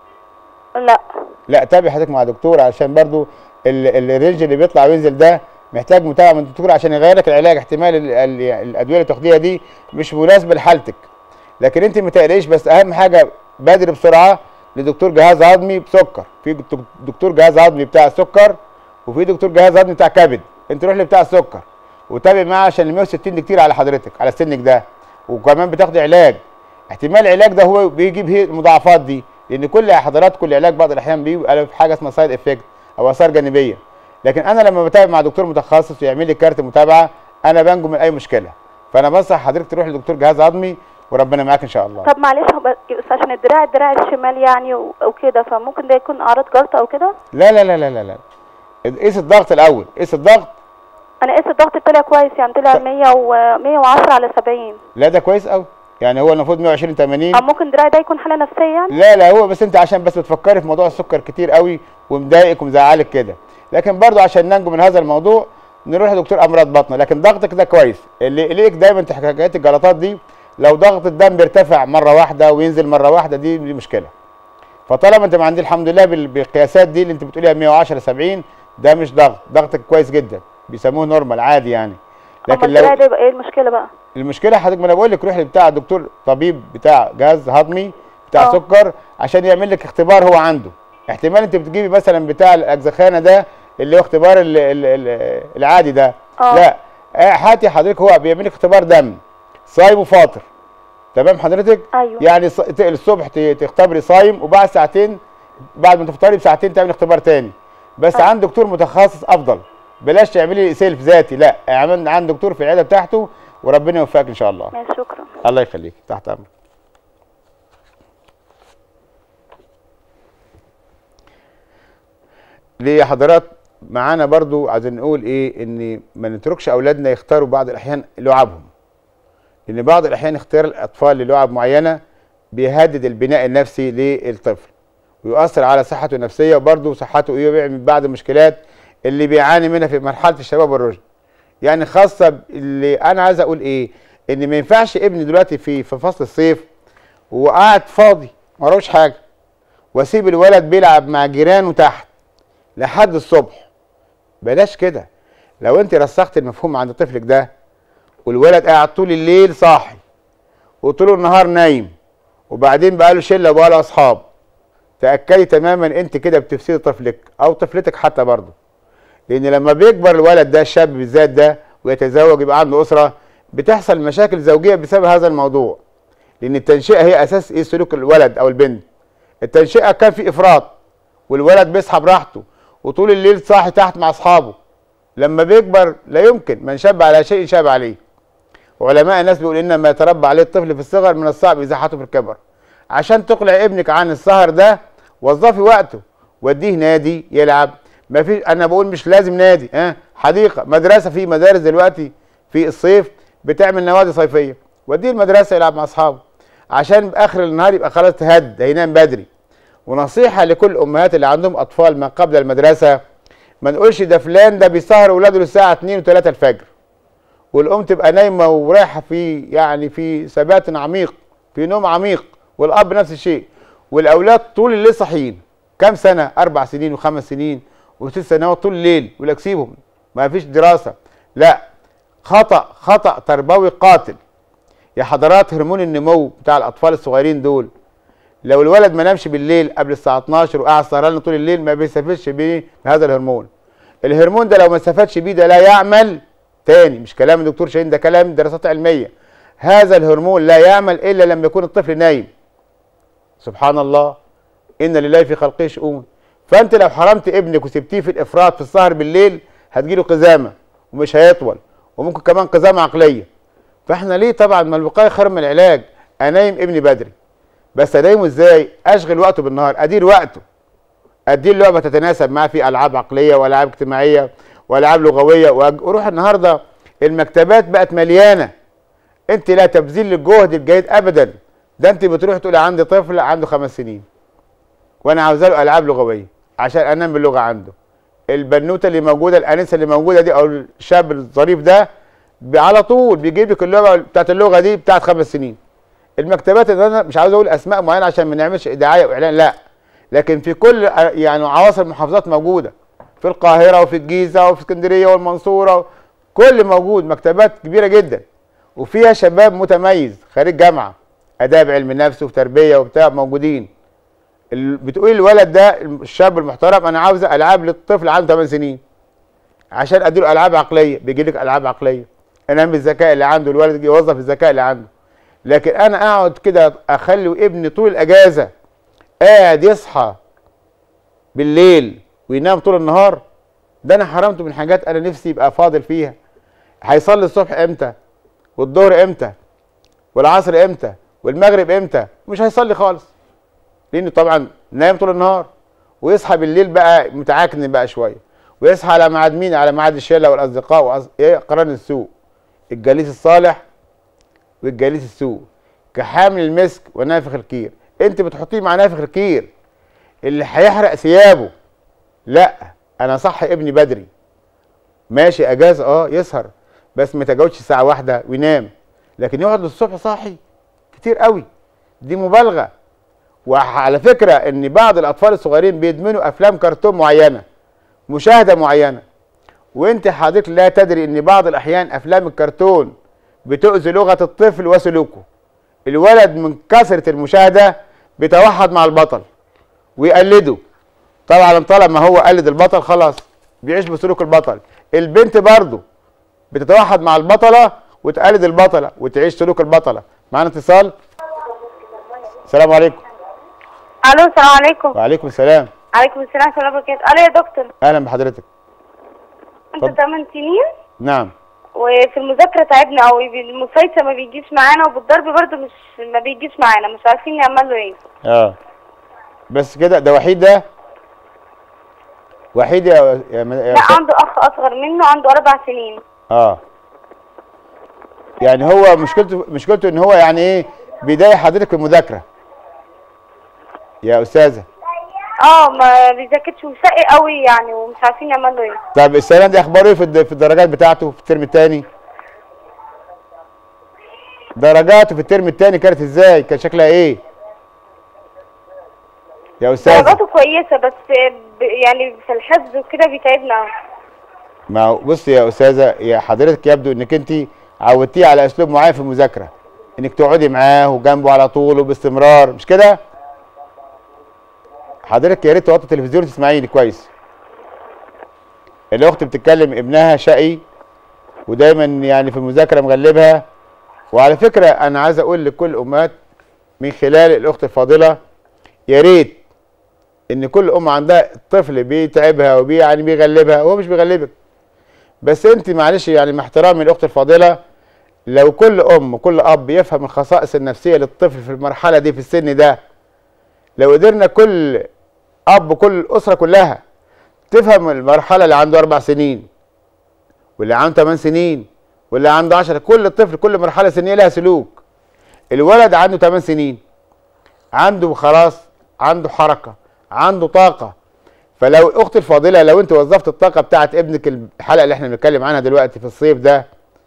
لا لا تابعي حضرتك مع دكتور عشان برضو ال- ال- الرينج اللي بيطلع وينزل ده محتاج متابعه من الدكتور عشان يغير لك العلاج احتمال ال- ال- الادويه اللي تاخديها دي مش مناسبه لحالتك لكن انت ما تقلقيش بس اهم حاجه بادر بسرعه لدكتور جهاز هضمي بسكر في دك- دكتور جهاز هضمي بتاع السكر وفي دكتور جهاز هضمي بتاع كبد انت روح لبتاع السكر وتابع معاه عشان ال 160 دي كتير على حضرتك على سنك ده وكمان بتاخدي علاج احتمال العلاج ده هو بيجيب هي المضاعفات دي لان كل حضرات كل علاج بعض الاحيان بيبقى في حاجه اسمها سايد افكت او اثار جانبيه لكن انا لما بتابع مع دكتور متخصص ويعمل لي كارت متابعه انا بنجو من اي مشكله فانا بنصح حضرتك تروح لدكتور جهاز عظمي وربنا معاك ان شاء الله طب معلش هو بس عشان الدراع الدراع الشمال يعني و- وكده فممكن ده يكون اعراض جلطه او كده لا لا لا لا لا لا قيس الضغط الاول قيس الضغط انا قيس الضغط طلع كويس يعني طلع طب. 100 و 110 على 70 لا ده كويس قوي يعني هو المفروض 120 80 او ممكن دراعي ده يكون حاله نفسيه يعني لا لا هو بس انت عشان بس بتفكري في موضوع السكر كتير قوي ومضايقك ومزعلك كده لكن برضو عشان ننجو من هذا الموضوع نروح لدكتور امراض بطنه لكن ضغطك ده كويس اللي ليك دايما في حكايات الجلطات دي لو ضغط الدم بيرتفع مره واحده وينزل مره واحده دي دي مشكله فطالما انت عندي الحمد لله بال- بالقياسات دي اللي انت بتقوليها 110 70 ده مش ضغط ضغطك كويس جدا بيسموه نورمال عادي يعني اما لكن الدراع لو ده يبقى ايه المشكله بقى المشكله حضرتك ما انا بقول لك روح بتاع دكتور طبيب بتاع جهاز هضمي بتاع اه. سكر عشان يعمل لك اختبار هو عنده احتمال انت بتجيبي مثلا بتاع الاجزخانه ده اللي هو اختبار ال ال ال العادي ده اه. لا اه، هاتي حضرتك هو بيعمل لك اختبار دم صايم وفاطر تمام حضرتك ايوه يعني ص- ت- الصبح ت- تختبري صايم وبعد ساعتين بعد ما تفطري بساعتين تعملي اختبار تاني بس اه. عند دكتور متخصص افضل بلاش تعملي سيلف ذاتي لا اعمل عند دكتور في العياده بتاعته وربنا يوفقك ان شاء الله ماشي شكرا الله يخليك تحت امرك ليه يا حضرات معانا برضو عايزين نقول ايه ان ما نتركش اولادنا يختاروا بعض الاحيان لعبهم لان بعض الاحيان اختيار الاطفال للعب معينه بيهدد البناء النفسي للطفل ويؤثر على صحته النفسيه وبرضه صحته ايه ويعمل بعض المشكلات اللي بيعاني منها في مرحله الشباب والرشد يعني خاصه اللي انا عايز اقول ايه ان ما ينفعش ابني دلوقتي في في فصل الصيف وقاعد فاضي وراهوش حاجه واسيب الولد بيلعب مع جيرانه تحت لحد الصبح بلاش كده لو انت رسخت المفهوم عند طفلك ده والولد قاعد طول الليل صاحي وطول النهار نايم وبعدين بقى له شله وبقى له اصحاب تاكدي تماما انت كده بتفسدي طفلك او طفلتك حتى برضه لان لما بيكبر الولد ده الشاب بالذات ده ويتزوج يبقى عنده اسره بتحصل مشاكل زوجيه بسبب هذا الموضوع لان التنشئه هي اساس ايه سلوك الولد او البنت التنشئه كان في افراط والولد بيصحى براحته وطول الليل صاحي تحت مع اصحابه لما بيكبر لا يمكن من شاب على شيء شاب عليه وعلماء الناس بيقول ان ما يتربى عليه الطفل في الصغر من الصعب ازاحته في الكبر عشان تقلع ابنك عن السهر ده وظفي وقته وديه نادي يلعب ما في انا بقول مش لازم نادي ها حديقه مدرسه في مدارس دلوقتي في الصيف بتعمل نوادي صيفيه وديه المدرسه يلعب مع اصحابه عشان باخر النهار يبقى خلاص تهد هينام بدري ونصيحه لكل الامهات اللي عندهم اطفال ما قبل المدرسه ما نقولش ده فلان ده بيسهر اولاده للساعه 2 و3 الفجر والام تبقى نايمه ورايحه في يعني في ثبات عميق في نوم عميق والاب نفس الشيء والاولاد طول الليل صاحيين كام سنه اربع سنين وخمس سنين وست سنوات طول الليل يقول لك سيبهم ما فيش دراسه لا خطا خطا تربوي قاتل يا حضرات هرمون النمو بتاع الاطفال الصغيرين دول لو الولد ما نامش بالليل قبل الساعه 12 وقاعد سهران طول الليل ما بيستفدش بيه هذا الهرمون الهرمون ده لو ما استفادش بيه ده لا يعمل تاني مش كلام الدكتور شاهين ده كلام دراسات علميه هذا الهرمون لا يعمل الا لما يكون الطفل نايم سبحان الله ان لله في خلقه شؤون فانت لو حرمت ابنك وسبتيه في الافراط في السهر بالليل هتجيله قزامه ومش هيطول وممكن كمان قزامه عقليه فاحنا ليه طبعا ما الوقايه خير من العلاج انايم ابني بدري بس انيمه ازاي اشغل وقته بالنهار ادير وقته اديه لعبه تتناسب معاه في العاب عقليه والعاب اجتماعيه والعاب لغويه وأج- واروح النهارده المكتبات بقت مليانه انت لا تبذل للجهد الجيد ابدا ده انت بتروح تقول عندي طفل عنده خمس سنين وانا عاوزه له العاب لغويه عشان انام باللغه عنده البنوته اللي موجوده الانسه اللي موجوده دي او الشاب الظريف ده ب- على طول بيجيب لك اللغه بتاعت اللغه دي بتاعت خمس سنين المكتبات اللي انا مش عاوز اقول اسماء معينه عشان ما نعملش دعايه واعلان لا لكن في كل ع- يعني عواصم المحافظات موجوده في القاهره وفي الجيزه وفي اسكندريه والمنصوره كل موجود مكتبات كبيره جدا وفيها شباب متميز خريج جامعه اداب علم نفس وتربيه وبتاع موجودين ال- بتقول الولد ده الشاب المحترم انا عاوز العاب للطفل عنده 8 سنين عشان اديله العاب عقليه بيجي لك العاب عقليه انام بالذكاء اللي عنده الولد يوظف الذكاء اللي عنده لكن انا اقعد كده اخلي ابني طول الاجازه قاعد يصحى بالليل وينام طول النهار ده انا حرمته من حاجات انا نفسي يبقى فاضل فيها هيصلي الصبح امتى والظهر امتى والعصر امتى والمغرب امتى مش هيصلي خالص لانه طبعا نايم طول النهار ويصحى بالليل بقى متعكن بقى شويه ويصحى على ميعاد مين على ميعاد الشله والاصدقاء وأص... ايه قران السوء الجليس الصالح والجليس السوء كحامل المسك ونافخ الكير انت بتحطيه مع نافخ الكير اللي هيحرق ثيابه لا انا صح ابني بدري ماشي اجازه اه يسهر بس ما يتجاوزش الساعه واحدة وينام لكن يقعد للصبح صاحي كتير قوي دي مبالغه وعلى فكره ان بعض الاطفال الصغيرين بيدمنوا افلام كرتون معينه مشاهده معينه وانت حضرتك لا تدري ان بعض الاحيان افلام الكرتون بتؤذي لغه الطفل وسلوكه الولد من كثره المشاهده بيتوحد مع البطل ويقلده طبعا طالما هو قلد البطل خلاص بيعيش بسلوك البطل البنت برضه بتتوحد مع البطله وتقلد البطله وتعيش سلوك البطله معانا اتصال السلام عليكم الو السلام عليكم وعليكم السلام عليكم السلام ورحمه الله وبركاته الو يا دكتور اهلا بحضرتك انت اتفضل. 8 سنين نعم وفي المذاكره تعبنا قوي المسيطر ما بيجيش معانا وبالضرب برضه مش ما بيجيش معانا مش عارفين نعمل له ايه اه بس كده ده وحيد ده وحيد يا يا, يا لا عنده اخ اصغر منه عنده اربع سنين اه يعني هو مشكلته مشكلته ان هو يعني ايه بيضايق حضرتك في المذاكره يا استاذه اه ما بيذاكرش وشقي قوي يعني ومش عارفين نعمل له ايه طب السنه دي اخباره ايه في الد- في الدرجات بتاعته في الترم الثاني درجاته في الترم الثاني كانت ازاي كان شكلها ايه يا استاذه درجاته كويسه بس ب- يعني في الحفظ وكده بيتعبنا أوي. ما هو بص يا استاذه يا حضرتك يبدو انك انت عودتيه على اسلوب معين في المذاكره انك تقعدي معاه وجنبه على طول وباستمرار مش كده حضرتك يا ريت توطي التلفزيون تسمعيني كويس الاخت بتتكلم ابنها شقي ودايما يعني في المذاكره مغلبها وعلى فكره انا عايز اقول لكل الامهات من خلال الاخت الفاضله يا ريت ان كل ام عندها طفل بيتعبها وبي يعني بيغلبها وهو مش بيغلبك بس انت معلش يعني مع احترامي الاخت الفاضله لو كل ام وكل اب يفهم الخصائص النفسيه للطفل في المرحله دي في السن ده لو قدرنا كل اب كل الاسره كلها تفهم المرحله اللي عنده اربع سنين واللي عنده ثمان سنين واللي عنده 10 كل طفل كل مرحله سنيه لها سلوك الولد عنده 8 سنين عنده خلاص عنده حركه عنده طاقه فلو اختي الفاضله لو انت وظفت الطاقه بتاعت ابنك الحلقه اللي احنا بنتكلم عنها دلوقتي في الصيف ده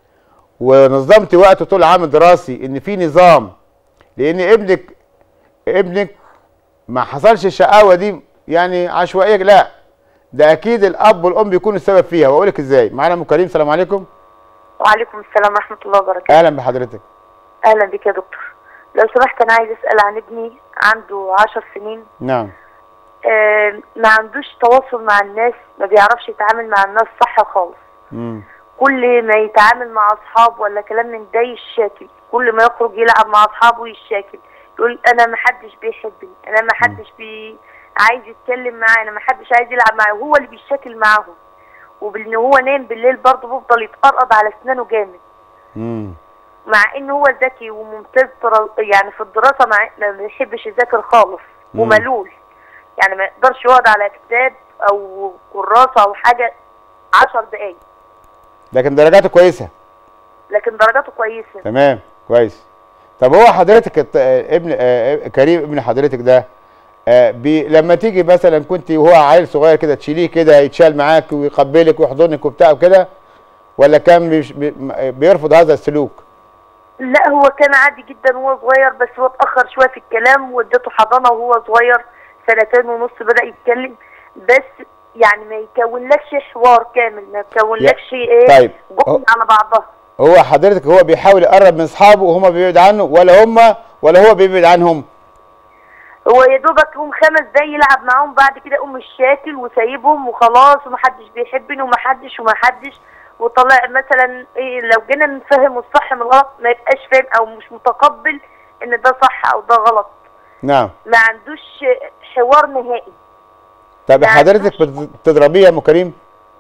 ونظمت وقته طول العام الدراسي ان في نظام لان ابنك ابنك ما حصلش الشقاوه دي يعني عشوائيه لا ده اكيد الاب والام بيكونوا السبب فيها واقول لك ازاي معانا ام كريم السلام عليكم وعليكم السلام ورحمه الله وبركاته اهلا بحضرتك اهلا بك يا دكتور لو سمحت انا عايز اسال عن ابني عنده عشر سنين نعم آه، ما عندوش تواصل مع الناس ما بيعرفش يتعامل مع الناس صح خالص امم كل ما يتعامل مع اصحاب ولا كلام من ده يشاكل كل ما يخرج يلعب مع اصحابه يشاكل يقول انا ما حدش بيحبني انا ما حدش بي عايز يتكلم معايا انا ما حدش عايز يلعب معايا وهو اللي بيشاكل معاهم وبان هو نايم بالليل برضه بيفضل يتقرقض على اسنانه جامد امم مع ان هو ذكي وممتاز ترا- يعني في الدراسه مع ما بيحبش يذاكر خالص مم. وملول يعني ما يقدرش يقعد على كتاب او كراسه او حاجه عشر دقايق لكن درجاته كويسه لكن درجاته كويسه تمام كويس طب هو حضرتك الط- آه، ابن آه، كريم ابن حضرتك ده آه، بي لما تيجي مثلا كنت وهو عيل صغير كده تشيليه كده يتشال معاك ويقبلك ويحضنك وبتاع وكده ولا كان بيش بي م- بيرفض هذا السلوك لا هو كان عادي جدا وهو صغير بس هو اتاخر شويه في الكلام واديته حضانه وهو صغير سنتين ونص بدا يتكلم بس يعني ما يكونلكش حوار كامل ما يكونلكش ايه طيب. جمل على بعضها هو حضرتك هو بيحاول يقرب من اصحابه وهما بيبعد عنه ولا هما ولا هو بيبعد عنهم هو يا دوبك يقوم خمس دقايق يلعب معاهم بعد كده يقوم الشاكل وسايبهم وخلاص ومحدش بيحبني ومحدش ومحدش وطلع مثلا إيه لو جينا نفهم الصح من الغلط ما يبقاش فاهم او مش متقبل ان ده صح او ده غلط نعم ما عندوش حوار نهائي طب يعني حضرتك مش- بت- بتضربيه يا ام كريم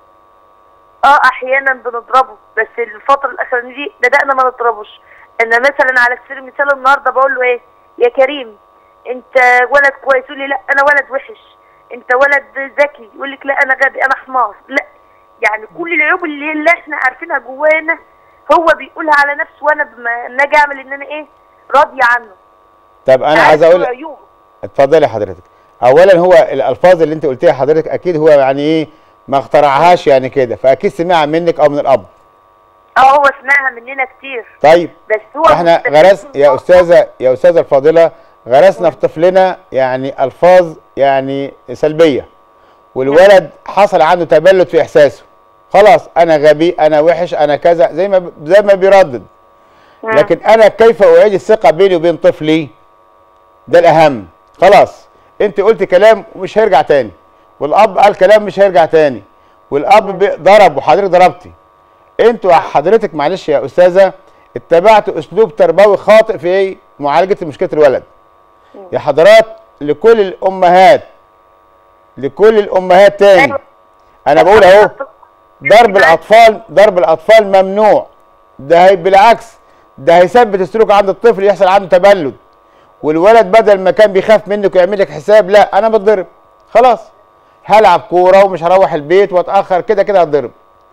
اه احيانا بنضربه بس الفتره الاخرانيه دي بدانا ما نضربوش انا مثلا على سبيل المثال النهارده بقول له ايه يا كريم انت ولد كويس يقول لي لا انا ولد وحش انت ولد ذكي يقول لك لا انا غبي انا حمار لا يعني كل العيوب اللي, اللي احنا عارفينها جوانا هو بيقولها على نفسه وانا بما إن اجي اعمل ان انا ايه راضيه عنه طب انا عايز عارفة اقول عيوبه اتفضلي حضرتك اولا هو الالفاظ اللي انت قلتيها حضرتك اكيد هو يعني ايه ما اخترعهاش يعني كده فاكيد سمعها منك او من الاب اه هو سمعها مننا كتير طيب بس هو احنا مستفيد غرس من يا صوته. استاذه يا استاذه الفاضله غرسنا في طفلنا يعني الفاظ يعني سلبيه والولد حصل عنده تبلد في احساسه خلاص انا غبي انا وحش انا كذا زي ما زي ما بيردد مم. لكن انا كيف اعيد الثقه بيني وبين طفلي ده الاهم خلاص انت قلت كلام ومش هيرجع تاني والاب قال كلام مش هيرجع تاني والاب بي- ضرب وحضرتك ضربتي انتوا حضرتك معلش يا استاذه اتبعتوا اسلوب تربوي خاطئ في معالجه مشكله الولد يا حضرات لكل الامهات لكل الامهات تاني أيوة. انا بقول اهو ضرب الاطفال ضرب الاطفال ممنوع ده هي بالعكس ده هيثبت السلوك عند الطفل يحصل عنده تبلد والولد بدل ما كان بيخاف منك ويعمل لك حساب لا انا بتضرب خلاص هلعب كوره ومش هروح البيت واتاخر كده كده هتضرب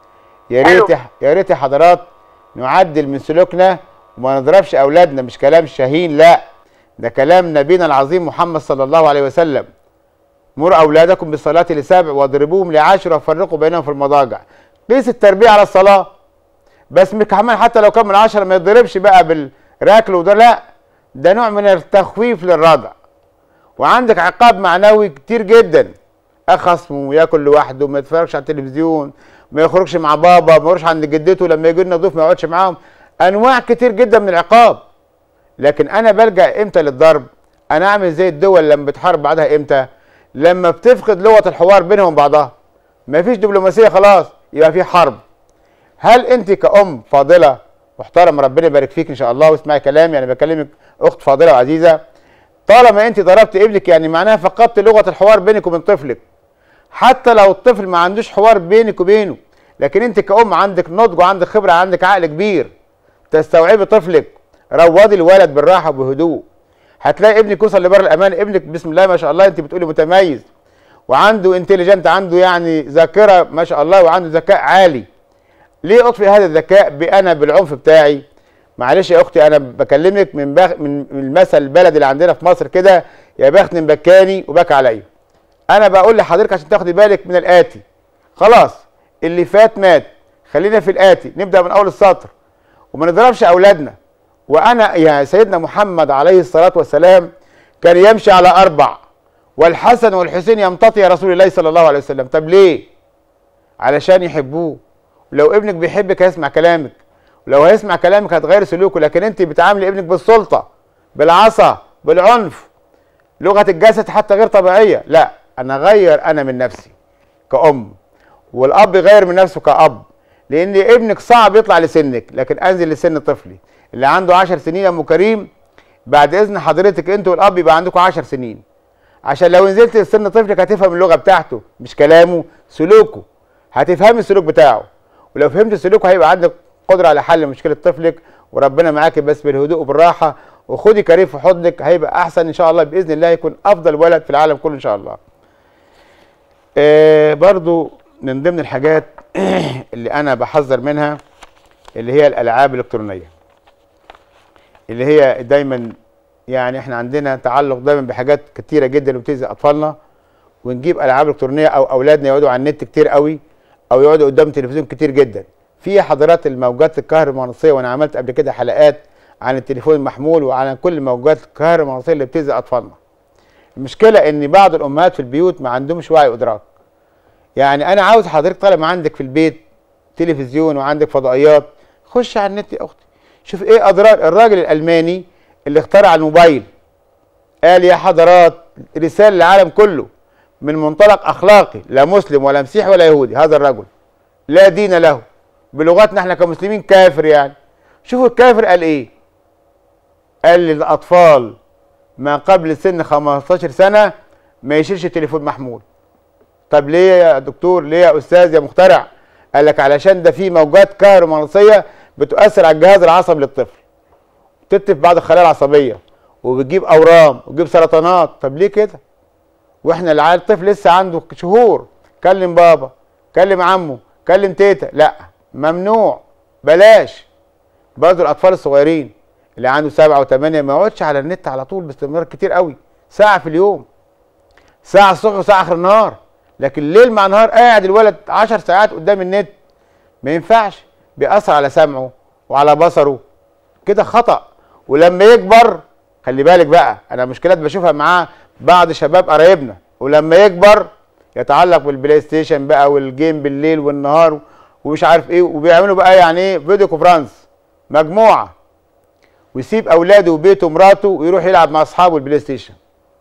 يا حلو. ريت يا ريت يا حضرات نعدل من سلوكنا وما نضربش اولادنا مش كلام شاهين لا ده كلام نبينا العظيم محمد صلى الله عليه وسلم مروا اولادكم بالصلاه لسبع واضربوهم لعشر وفرقوا بينهم في المضاجع قيس التربيه على الصلاه بس مش كمان حتى لو كان من عشرة ما يتضربش بقى بالركل وده لا ده نوع من التخويف للرضع وعندك عقاب معنوي كتير جدا اخصمه ياكل لوحده ما يتفرجش على التلفزيون ما يخرجش مع بابا ما يروحش عند جدته لما يجي لنا ضيوف ما يقعدش معاهم انواع كتير جدا من العقاب لكن انا بلجا امتى للضرب انا اعمل زي الدول لما بتحارب بعضها امتى لما بتفقد لغه الحوار بينهم وبين بعضها ما فيش دبلوماسيه خلاص يبقى في حرب هل انت كأم فاضله محترم ربنا يبارك فيك ان شاء الله واسمعي كلامي انا بكلمك اخت فاضله وعزيزه طالما انت ضربت ابنك يعني معناها فقدت لغه الحوار بينك وبين طفلك حتى لو الطفل ما عندوش حوار بينك وبينه لكن انت كأم عندك نضج وعندك خبره عندك عقل كبير تستوعبي طفلك روضي الولد بالراحه وبهدوء هتلاقي ابنك وصل لبر الامان ابنك بسم الله ما شاء الله انت بتقولي متميز وعنده انتليجنت عنده يعني ذاكره ما شاء الله وعنده ذكاء عالي ليه اطفي هذا الذكاء بانا بالعنف بتاعي معلش يا اختي انا بكلمك من بخ من من المثل البلدي اللي عندنا في مصر كده يا بخت مبكاني وبكى عليا انا بقول لحضرتك عشان تاخدي بالك من الاتي خلاص اللي فات مات خلينا في الاتي نبدا من اول السطر وما نضربش اولادنا وانا يا سيدنا محمد عليه الصلاه والسلام كان يمشي على اربع والحسن والحسين يمتطي يا رسول الله صلى الله عليه وسلم طب ليه علشان يحبوه لو ابنك بيحبك هيسمع كلامك ولو هيسمع كلامك هتغير سلوكه لكن انت بتعاملي ابنك بالسلطه بالعصا بالعنف لغه الجسد حتى غير طبيعيه لا انا اغير انا من نفسي كأم والاب يغير من نفسه كأب لان ابنك صعب يطلع لسنك لكن انزل لسن طفلي اللي عنده 10 سنين يا ام كريم بعد اذن حضرتك انت والاب يبقى عندكم 10 سنين عشان لو نزلت لسن طفلك هتفهم اللغه بتاعته مش كلامه سلوكه هتفهمي السلوك بتاعه ولو فهمت سلوكه هيبقى عندك قدره على حل مشكله طفلك وربنا معاكي بس بالهدوء وبالراحه وخدي كريم في حضنك هيبقى احسن ان شاء الله باذن الله يكون افضل ولد في العالم كله ان شاء الله. آه برضو من ضمن الحاجات اللي انا بحذر منها اللي هي الالعاب الالكترونيه. اللي هي دايما يعني احنا عندنا تعلق دايما بحاجات كتيره جدا بتاذي اطفالنا ونجيب العاب الكترونيه او اولادنا يقعدوا على النت كتير قوي او يقعدوا قدام التلفزيون كتير جدا في حضرات الموجات الكهرومغناطيسيه وانا عملت قبل كده حلقات عن التليفون المحمول وعن كل الموجات الكهرومغناطيسيه اللي بتاذي اطفالنا المشكله ان بعض الامهات في البيوت ما عندهمش وعي وادراك يعني انا عاوز حضرتك طالما عندك في البيت تلفزيون وعندك فضائيات خش على النت يا اختي شوف ايه اضرار الراجل الالماني اللي اخترع الموبايل قال يا حضرات رساله للعالم كله من منطلق اخلاقي لا مسلم ولا مسيحي ولا يهودي هذا الرجل لا دين له بلغتنا احنا كمسلمين كافر يعني شوفوا الكافر قال ايه قال للاطفال ما قبل سن 15 سنه ما يشيلش تليفون محمول طب ليه يا دكتور ليه يا استاذ يا مخترع قال لك علشان ده في موجات كهرومغناطيسيه بتؤثر على الجهاز العصبي للطفل تتف بعض الخلايا العصبيه وبتجيب اورام وتجيب سرطانات طب ليه كده واحنا العيال الطفل لسه عنده شهور كلم بابا كلم عمه كلم تيتا لا ممنوع بلاش برضه الاطفال الصغيرين اللي عنده سبعة وثمانية ما يقعدش على النت على طول باستمرار كتير قوي ساعة في اليوم ساعة الصبح وساعة آخر النهار لكن ليل مع نهار قاعد الولد 10 ساعات قدام النت ما ينفعش بيأثر على سمعه وعلى بصره كده خطأ ولما يكبر خلي بالك بقى انا مشكلات بشوفها معاه بعض شباب قرايبنا ولما يكبر يتعلق بالبلاي ستيشن بقى والجيم بالليل والنهار ومش عارف ايه وبيعملوا بقى يعني ايه فيديو كونفرنس مجموعه ويسيب اولاده وبيته ومراته ويروح يلعب مع اصحابه البلاي ستيشن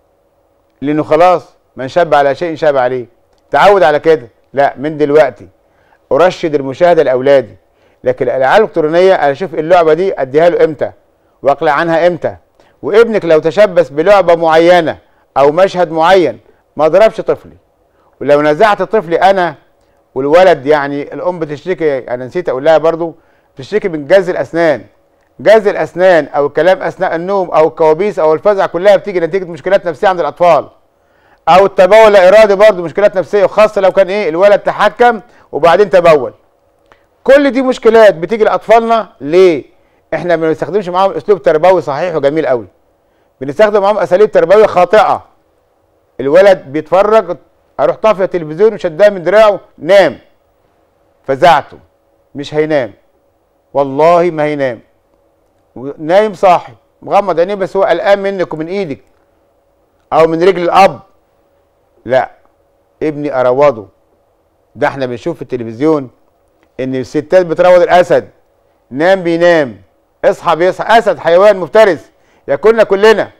لانه خلاص من شاب على شيء شاب عليه تعود على كده لا من دلوقتي ارشد المشاهده لاولادي لكن الالعاب الالكترونيه انا اشوف اللعبه دي اديها له امتى واقلع عنها امتى وابنك لو تشبث بلعبه معينه او مشهد معين ما اضربش طفلي ولو نزعت طفلي انا والولد يعني الام بتشتكي انا نسيت اقول لها برضو بتشتكي من جز الاسنان جز الاسنان او الكلام اثناء النوم او الكوابيس او الفزع كلها بتيجي نتيجه مشكلات نفسيه عند الاطفال او التبول لا ارادي برضو مشكلات نفسيه وخاصه لو كان ايه الولد تحكم وبعدين تبول كل دي مشكلات بتيجي لاطفالنا ليه احنا ما بنستخدمش معاهم اسلوب تربوي صحيح وجميل قوي بنستخدم معاهم اساليب تربويه خاطئه الولد بيتفرج اروح طافي التلفزيون وشداه من دراعه نام فزعته مش هينام والله ما هينام نايم صاحي مغمض عينيه بس هو قلقان منك ومن ايدك او من رجل الاب لا ابني اروضه ده احنا بنشوف في التلفزيون ان الستات بتروض الاسد نام بينام اصحى بيصحى اسد حيوان مفترس ياكلنا كلنا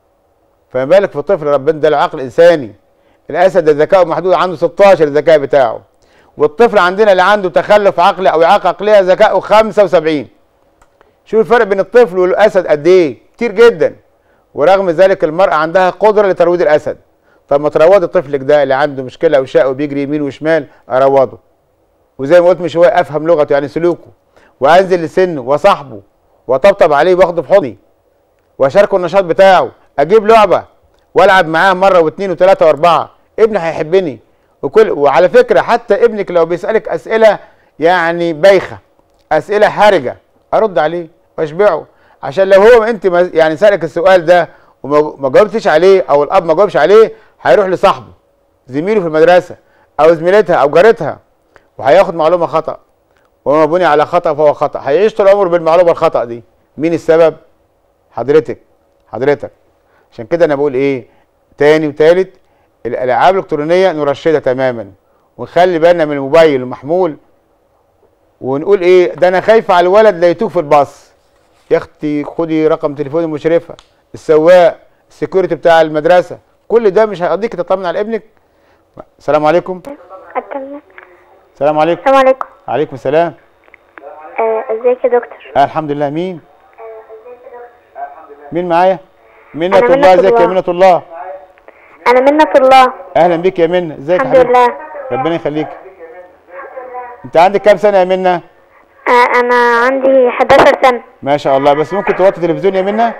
فما بالك في طفل ربنا ده عقل انساني الاسد ده ذكاؤه محدود عنده 16 الذكاء بتاعه والطفل عندنا اللي عنده تخلف عقلي او اعاقه عقليه ذكاؤه 75 شوف الفرق بين الطفل والاسد قد ايه كتير جدا ورغم ذلك المراه عندها قدره لترويض الاسد طب ما تروضي طفلك ده اللي عنده مشكله وشاء وبيجري يمين وشمال اروضه وزي ما قلت من شويه افهم لغته يعني سلوكه وانزل لسنه وصاحبه واطبطب عليه واخده في حضني واشاركه النشاط بتاعه اجيب لعبه والعب معاه مره واثنين وثلاثه واربعه ابني هيحبني وكل وعلى فكره حتى ابنك لو بيسالك اسئله يعني بايخه اسئله حرجه ارد عليه واشبعه عشان لو هو انت ما- يعني سالك السؤال ده وما ما جاوبتش عليه او الاب ما جاوبش عليه هيروح لصاحبه زميله في المدرسه او زميلتها او جارتها وهياخد معلومه خطا وما بني على خطا فهو خطا هيعيش طول عمره بالمعلومه الخطا دي مين السبب حضرتك حضرتك عشان كده انا بقول ايه تاني وتالت الالعاب الالكترونيه نرشدها تماما ونخلي بالنا من الموبايل المحمول ونقول ايه ده انا خايفه على الولد لا يتوه في الباص يا اختي خدي رقم تليفون المشرفه السواق السكيورتي بتاع المدرسه كل ده مش هيقضيك تطمن على ابنك السلام عليكم اتكلم السلام عليكم السلام عليكم عليكم السلام آه، ازيك يا دكتور آه الحمد لله مين مين معايا منة أنا منة الله ازيك يا الله. منة الله انا منة الله اهلا بيك يا منة ازيك يا الحمد حبيبتي لله ربنا يخليك انت عندك كام سنه يا منة آه، انا عندي 11 سنة ما شاء الله بس ممكن توطي التلفزيون يا منة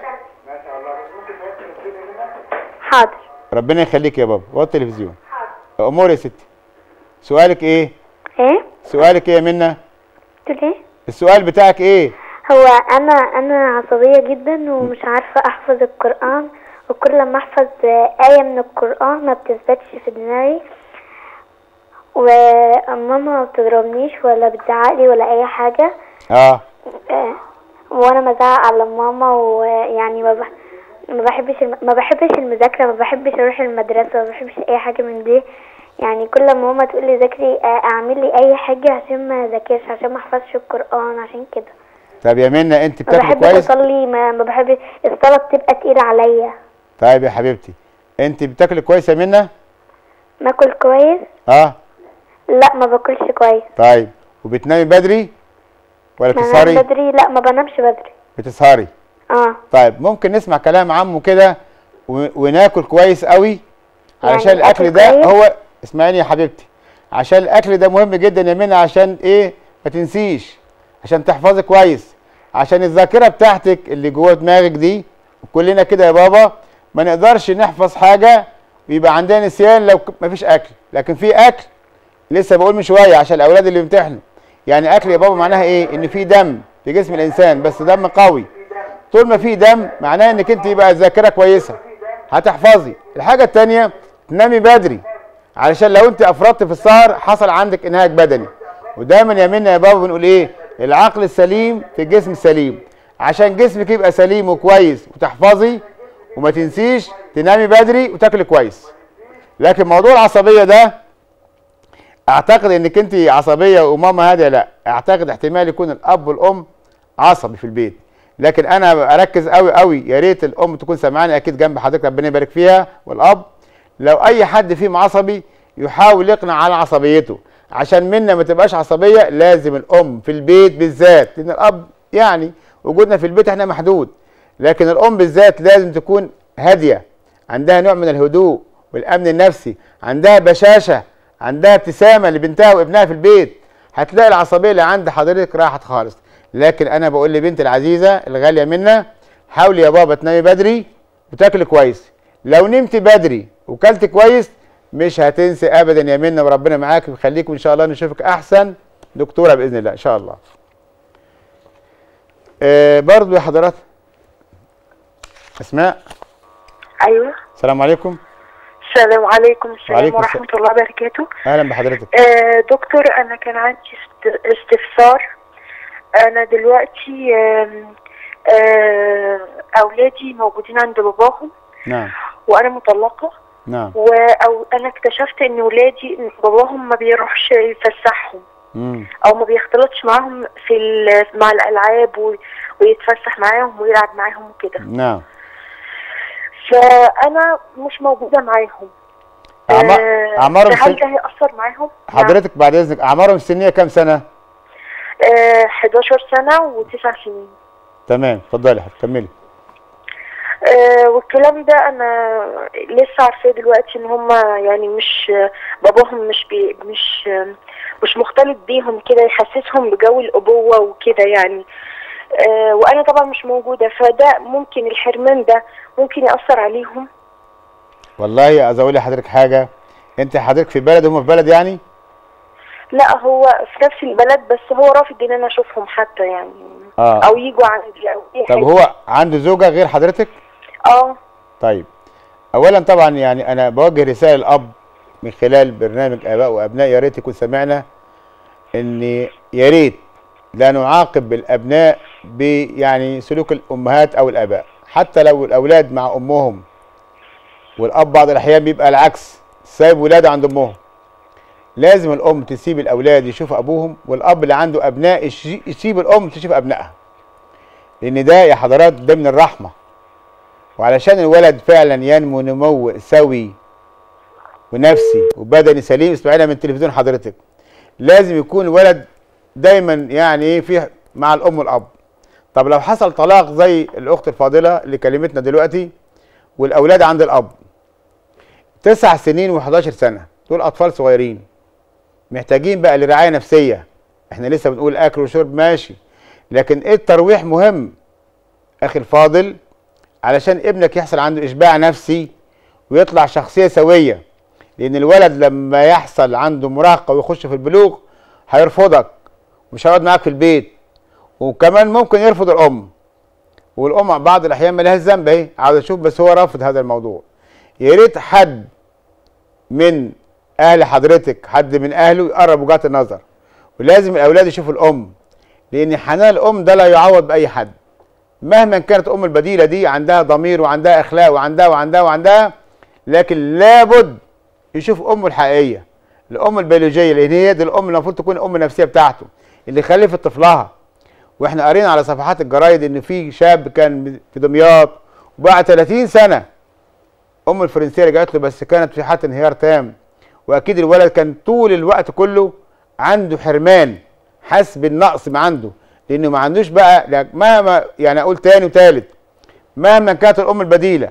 حاضر ربنا يخليك يا بابا وطي التلفزيون امور يا ستي سؤالك ايه ايه سؤالك ايه يا منة قلت ايه السؤال بتاعك ايه هو انا انا عصبية جدا ومش عارفة احفظ القرآن وكل لما احفظ آه، آية من القرآن ما بتثبتش في دماغي وماما ما بتضربنيش ولا بتزعقلي ولا اي حاجة اه آه، وانا مزعق على ماما ويعني ما بح... ما بحبش الم... ما بحبش المذاكره ما بحبش اروح المدرسه ما بحبش اي حاجه من دي يعني كل ما ماما تقول لي ذاكري آه، اعمل لي اي حاجه عشان ما اذاكرش عشان ما احفظش القران عشان كده طب يا منة انت ما بتاكلي بحبش كويس اصلي ما, ما بحب الصلاه بتبقى تقيله عليا طيب يا حبيبتي انت بتاكلي كويس يا منة باكل كويس اه لا ما باكلش كويس طيب وبتنامي بدري ولا بنام بتسهري بدري لا ما بنامش بدري بتسهري اه طيب ممكن نسمع كلام عمه كده و- وناكل كويس قوي علشان يعني الاكل أكل ده كويس؟ هو اسمعيني يا حبيبتي عشان الاكل ده مهم جدا يا منى عشان ايه ما تنسيش عشان تحفظي كويس عشان الذاكره بتاعتك اللي جوه دماغك دي كلنا كده يا بابا ما نقدرش نحفظ حاجه ويبقى عندنا نسيان لو ك- مفيش اكل لكن في اكل لسه بقول من شويه عشان الاولاد اللي بيمتحنوا يعني اكل يا بابا معناها ايه ان في دم في جسم الانسان بس دم قوي طول ما في دم معناه انك انت يبقى الذاكره كويسه هتحفظي الحاجه الثانيه تنامي بدري علشان لو انت افرطت في السهر حصل عندك انهاك بدني ودايما يا منى يا بابا بنقول ايه العقل السليم في الجسم السليم عشان جسمك يبقى سليم وكويس وتحفظي وما تنسيش تنامي بدري وتاكلي كويس لكن موضوع العصبيه ده اعتقد انك انت عصبيه وماما هاديه لا اعتقد احتمال يكون الاب والام عصبي في البيت لكن انا اركز قوي قوي يا ريت الام تكون سامعاني اكيد جنب حضرتك ربنا يبارك فيها والاب لو اي حد فيهم عصبي يحاول يقنع على عصبيته عشان منا ما تبقاش عصبيه لازم الام في البيت بالذات لان الاب يعني وجودنا في البيت احنا محدود لكن الام بالذات لازم تكون هاديه عندها نوع من الهدوء والامن النفسي عندها بشاشه عندها ابتسامه لبنتها وابنها في البيت هتلاقي العصبيه اللي عند حضرتك راحت خالص لكن انا بقول لبنتي العزيزه الغاليه منا حاولي يا بابا تنامي بدري وتاكلي كويس لو نمت بدري وكلت كويس مش هتنسي ابدا يا منا وربنا معاك ويخليك وان شاء الله نشوفك احسن دكتوره باذن الله ان شاء الله آه برضو يا حضرات اسماء ايوه السلام عليكم السلام عليكم السلام وعليكم ورحمه الله وبركاته اهلا بحضرتك آه دكتور انا كان عندي است- استفسار انا دلوقتي آم، آه اولادي موجودين عند باباهم نعم وانا مطلقه نعم و او انا اكتشفت ان ولادي إن باباهم ما بيروحش يفسحهم مم. او ما بيختلطش معاهم في ال- مع الالعاب و- ويتفسح معاهم ويلعب معاهم وكده نعم فانا مش موجوده معاهم أعما- آه، أعمارهم هل سن- ده هيأثر معاهم؟ حضرتك بعد اذنك اعمارهم السنيه كام سنه آه 11 سنة وتسع سنين تمام اتفضلي كملي آه والكلام ده انا لسه عارفاه دلوقتي ان هما يعني مش باباهم مش بي مش مش مختلط بيهم كده يحسسهم بجو الابوه وكده يعني آه وانا طبعا مش موجوده فده ممكن الحرمان ده ممكن ياثر عليهم والله عايز اقول لحضرتك حاجه انت حضرتك في بلد هم في بلد يعني لا هو في نفس البلد بس هو رافض ان انا اشوفهم حتى يعني اه او يجوا عندي او اي طب حاجة. هو عنده زوجه غير حضرتك اه طيب اولا طبعا يعني انا بوجه رساله الاب من خلال برنامج اباء وابناء يا ريت يكون سمعنا ان يا ريت لا نعاقب الابناء بيعني سلوك الامهات او الاباء حتى لو الاولاد مع امهم والاب بعض الاحيان بيبقى العكس سايب ولاده عند امهم لازم الام تسيب الاولاد يشوفوا ابوهم والاب اللي عنده ابناء يشي- يسيب الام تشوف ابنائها لان ده يا حضرات ده من الرحمه وعلشان الولد فعلا ينمو نمو سوي ونفسي وبدني سليم اسمعينا من تلفزيون حضرتك لازم يكون الولد دايما يعني ايه فيه مع الام والاب طب لو حصل طلاق زي الاخت الفاضله اللي كلمتنا دلوقتي والاولاد عند الاب تسع سنين و11 سنه دول اطفال صغيرين محتاجين بقى لرعايه نفسيه احنا لسه بنقول اكل وشرب ماشي لكن ايه الترويح مهم اخي الفاضل علشان ابنك يحصل عنده اشباع نفسي ويطلع شخصيه سويه لان الولد لما يحصل عنده مراهقه ويخش في البلوغ هيرفضك مش هيقعد معاك في البيت وكمان ممكن يرفض الام والام بعض الاحيان مالهاش ذنب اهي عاوز اشوف بس هو رافض هذا الموضوع يا ريت حد من اهل حضرتك حد من اهله يقرب وجهات النظر ولازم الاولاد يشوفوا الام لان حنان الام ده لا يعوض باي حد مهما كانت ام البديله دي عندها ضمير وعندها اخلاق وعندها وعندها وعندها لكن لابد يشوف امه الحقيقيه الام البيولوجيه لان هي دي الام اللي المفروض تكون الام النفسيه بتاعته اللي خلفت طفلها واحنا قرينا على صفحات الجرايد ان في شاب كان في دمياط وبعد 30 سنه ام الفرنسيه رجعت له بس كانت في حاله انهيار تام واكيد الولد كان طول الوقت كله عنده حرمان حاسس بالنقص ما عنده لانه ما عندوش بقى لا- مهما يعني اقول تاني وتالت مهما كانت الام البديله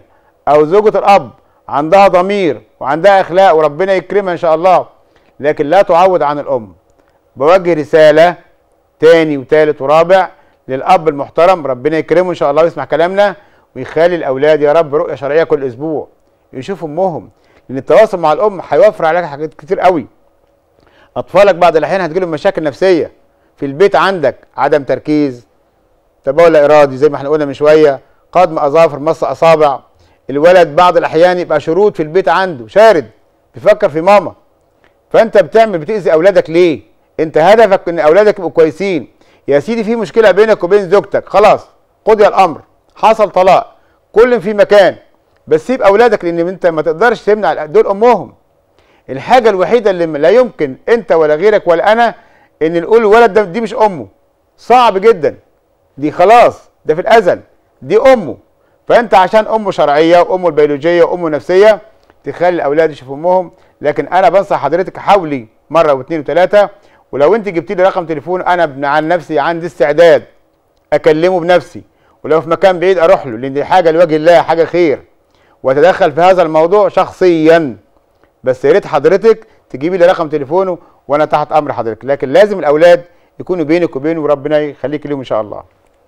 او زوجة الاب عندها ضمير وعندها اخلاق وربنا يكرمها ان شاء الله لكن لا تعوض عن الام بوجه رسالة تاني وتالت ورابع للاب المحترم ربنا يكرمه ان شاء الله ويسمع كلامنا ويخلي الاولاد يا رب رؤيه شرعيه كل اسبوع يشوفوا امهم لان التواصل مع الام هيوفر عليك حاجات كتير قوي اطفالك بعض الاحيان هتجيلهم مشاكل نفسيه في البيت عندك عدم تركيز تبول لا ارادي زي ما احنا قلنا من شويه قدم اظافر مص اصابع الولد بعض الاحيان يبقى شرود في البيت عنده شارد بيفكر في ماما فانت بتعمل بتاذي اولادك ليه انت هدفك ان اولادك يبقوا كويسين يا سيدي في مشكله بينك وبين زوجتك خلاص قضي الامر حصل طلاق كل في مكان بس سيب اولادك لان انت ما تقدرش تمنع دول امهم الحاجه الوحيده اللي لا يمكن انت ولا غيرك ولا انا ان نقول الولد ده دي مش امه صعب جدا دي خلاص ده في الازل دي امه فانت عشان امه شرعيه وامه البيولوجيه وامه نفسيه تخلي الاولاد يشوفوا امهم لكن انا بنصح حضرتك حاولي مره واثنين وثلاثه ولو انت جبت لي رقم تليفون انا ابن عن نفسي عندي استعداد اكلمه بنفسي ولو في مكان بعيد اروح له لان دي حاجه لوجه الله حاجه خير واتدخل في هذا الموضوع شخصيا بس يا ريت حضرتك تجيبي لي رقم تليفونه وانا تحت امر حضرتك لكن لازم الاولاد يكونوا بينك وبينه وربنا يخليك ليهم ان شاء الله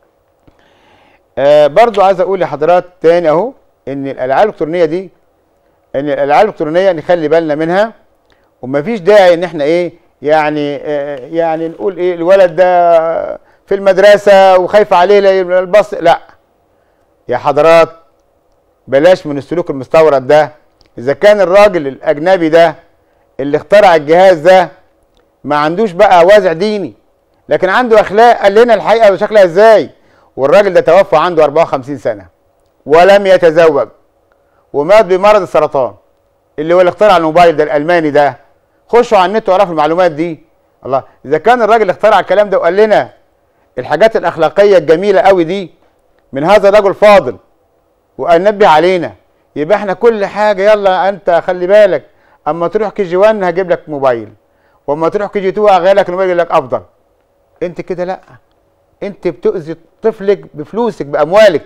آه برضو عايز اقول لحضرات تاني اهو ان الالعاب الالكترونيه دي ان الالعاب الالكترونيه نخلي بالنا منها ومفيش داعي ان احنا ايه يعني آه يعني نقول ايه الولد ده في المدرسه وخايف عليه البص لا يا حضرات بلاش من السلوك المستورد ده اذا كان الراجل الاجنبي ده اللي اخترع الجهاز ده ما عندوش بقى وازع ديني لكن عنده اخلاق قال لنا الحقيقه شكلها ازاي والراجل ده توفى عنده 54 سنه ولم يتزوج ومات بمرض السرطان اللي هو اللي اخترع الموبايل ده الالماني ده خشوا على النت واعرفوا المعلومات دي الله اذا كان الراجل اللي اخترع الكلام ده وقال لنا الحاجات الاخلاقيه الجميله قوي دي من هذا الرجل فاضل وقال نبه علينا يبقى احنا كل حاجه يلا انت خلي بالك اما تروح كي جي 1 هجيب لك موبايل واما تروح كي جي 2 هغير لك الموبايل لك افضل انت كده لا انت بتؤذي طفلك بفلوسك باموالك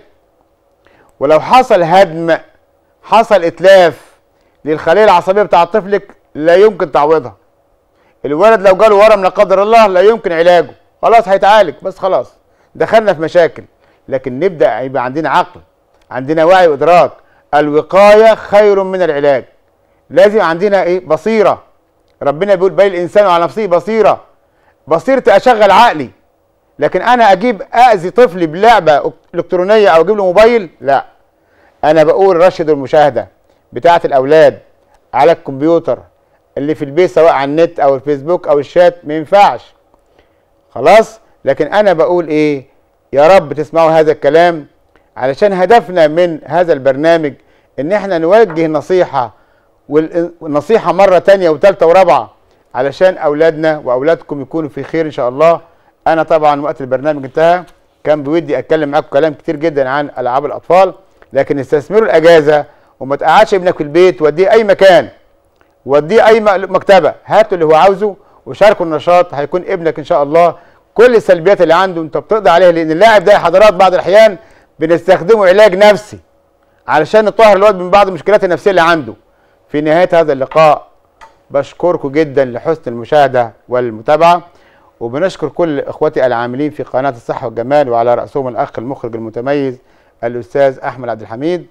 ولو حصل هدم حصل اتلاف للخليه العصبيه بتاع طفلك لا يمكن تعويضها الولد لو جاله ورم لا قدر الله لا يمكن علاجه خلاص هيتعالج بس خلاص دخلنا في مشاكل لكن نبدا يبقى عندنا عقل عندنا وعي وادراك الوقايه خير من العلاج لازم عندنا ايه بصيره ربنا بيقول بل الانسان على نفسه بصيره بصيرتي اشغل عقلي لكن انا اجيب اذي طفلي بلعبه الكترونيه او اجيب له موبايل لا انا بقول رشد المشاهده بتاعه الاولاد على الكمبيوتر اللي في البيت سواء على النت او الفيسبوك او الشات ما ينفعش خلاص لكن انا بقول ايه يا رب تسمعوا هذا الكلام علشان هدفنا من هذا البرنامج ان احنا نوجه نصيحه والنصيحه مره تانية وثالثه ورابعه علشان اولادنا واولادكم يكونوا في خير ان شاء الله انا طبعا وقت البرنامج انتهى كان بودي اتكلم معاكم كلام كتير جدا عن العاب الاطفال لكن استثمروا الاجازه وما تقعدش ابنك في البيت وديه اي مكان وديه اي مكتبه هاتوا اللي هو عاوزه وشاركوا النشاط هيكون ابنك ان شاء الله كل السلبيات اللي عنده انت بتقضي عليها لان اللاعب ده يا حضرات بعض الاحيان بنستخدمه علاج نفسي علشان نطهر الواد من بعض المشكلات النفسيه اللي عنده في نهايه هذا اللقاء بشكركم جدا لحسن المشاهده والمتابعه وبنشكر كل اخوتي العاملين في قناه الصحه والجمال وعلى راسهم الاخ المخرج المتميز الاستاذ احمد عبد الحميد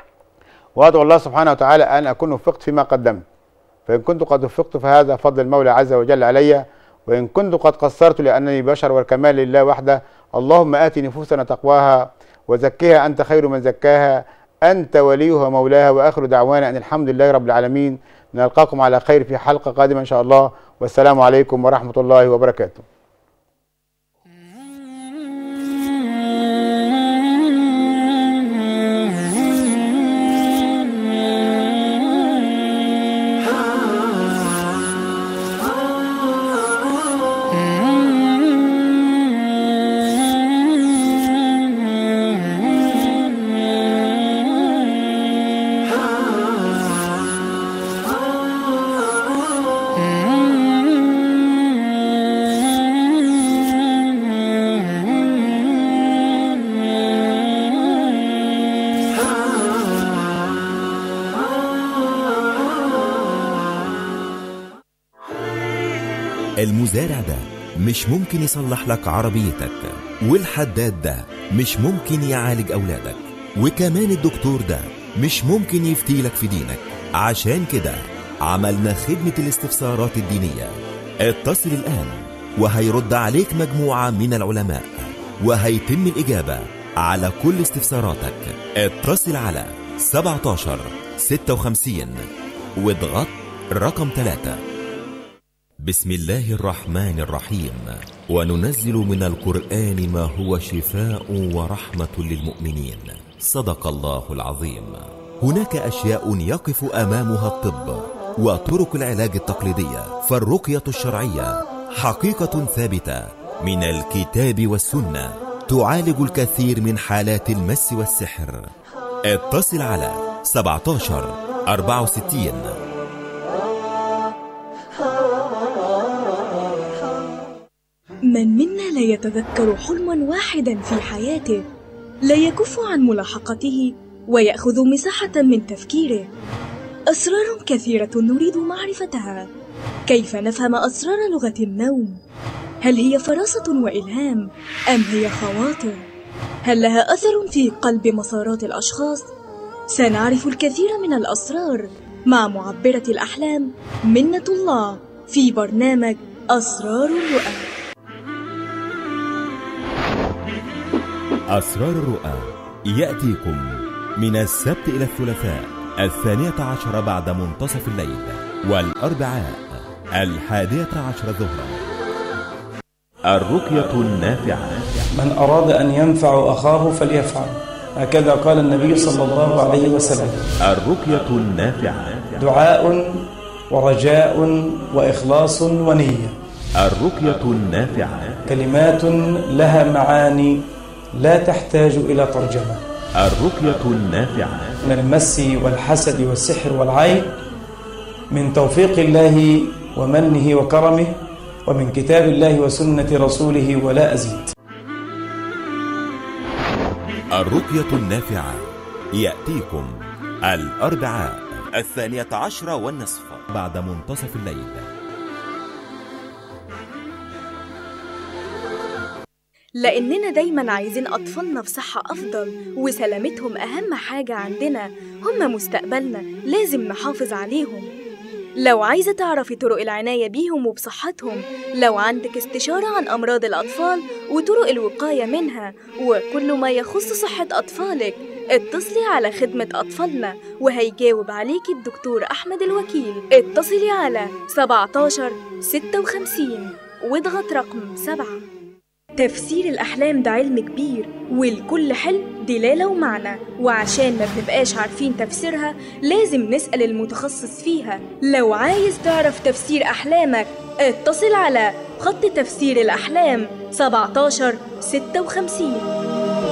وادعو الله سبحانه وتعالى ان اكون وفقت فيما قدمت فان كنت قد وفقت فهذا فضل المولى عز وجل علي وان كنت قد قصرت لانني بشر والكمال لله وحده اللهم ات نفوسنا تقواها وزكها انت خير من زكاها انت وليها ومولاها واخر دعوانا ان الحمد لله رب العالمين نلقاكم على خير في حلقه قادمه ان شاء الله والسلام عليكم ورحمه الله وبركاته المزارع ده مش ممكن يصلح لك عربيتك والحداد ده مش ممكن يعالج أولادك وكمان الدكتور ده مش ممكن يفتيلك في دينك عشان كده عملنا خدمة الاستفسارات الدينية اتصل الآن وهيرد عليك مجموعة من العلماء وهيتم الإجابة على كل استفساراتك اتصل على 17 56 واضغط رقم 3 بسم الله الرحمن الرحيم وننزل من القرآن ما هو شفاء ورحمة للمؤمنين صدق الله العظيم هناك أشياء يقف أمامها الطب وطرق العلاج التقليدية فالرقية الشرعية حقيقة ثابتة من الكتاب والسنة تعالج الكثير من حالات المس والسحر اتصل على 17 64 من منا لا يتذكر حلما واحدا في حياته لا يكف عن ملاحقته ويأخذ مساحة من تفكيره أسرار كثيرة نريد معرفتها كيف نفهم أسرار لغة النوم؟ هل هي فراسة وإلهام أم هي خواطر؟ هل لها أثر في قلب مسارات الأشخاص؟ سنعرف الكثير من الأسرار مع معبرة الأحلام منة الله في برنامج أسرار الرؤى أسرار الرؤى يأتيكم من السبت إلى الثلاثاء الثانية عشر بعد منتصف الليل والأربعاء الحادية عشر ظهرا الرقية النافعة من أراد أن ينفع أخاه فليفعل هكذا قال النبي صلى الله عليه وسلم الرقية النافعة دعاء ورجاء وإخلاص ونية الرقية النافعة كلمات لها معاني لا تحتاج إلى ترجمة الرقية النافعة من المس والحسد والسحر والعين من توفيق الله ومنه وكرمه ومن كتاب الله وسنة رسوله ولا أزيد الرقية النافعة يأتيكم الأربعاء الثانية عشر والنصف بعد منتصف الليل لأننا دايما عايزين أطفالنا في صحة أفضل وسلامتهم أهم حاجة عندنا هم مستقبلنا لازم نحافظ عليهم لو عايزة تعرفي طرق العناية بيهم وبصحتهم لو عندك استشارة عن أمراض الأطفال وطرق الوقاية منها وكل ما يخص صحة أطفالك اتصلي على خدمة أطفالنا وهيجاوب عليكي الدكتور أحمد الوكيل اتصلي على 17 56 واضغط رقم 7 تفسير الأحلام ده علم كبير ولكل حلم دلالة ومعنى وعشان ما بنبقاش عارفين تفسيرها لازم نسأل المتخصص فيها لو عايز تعرف تفسير أحلامك اتصل على خط تفسير الأحلام 17 56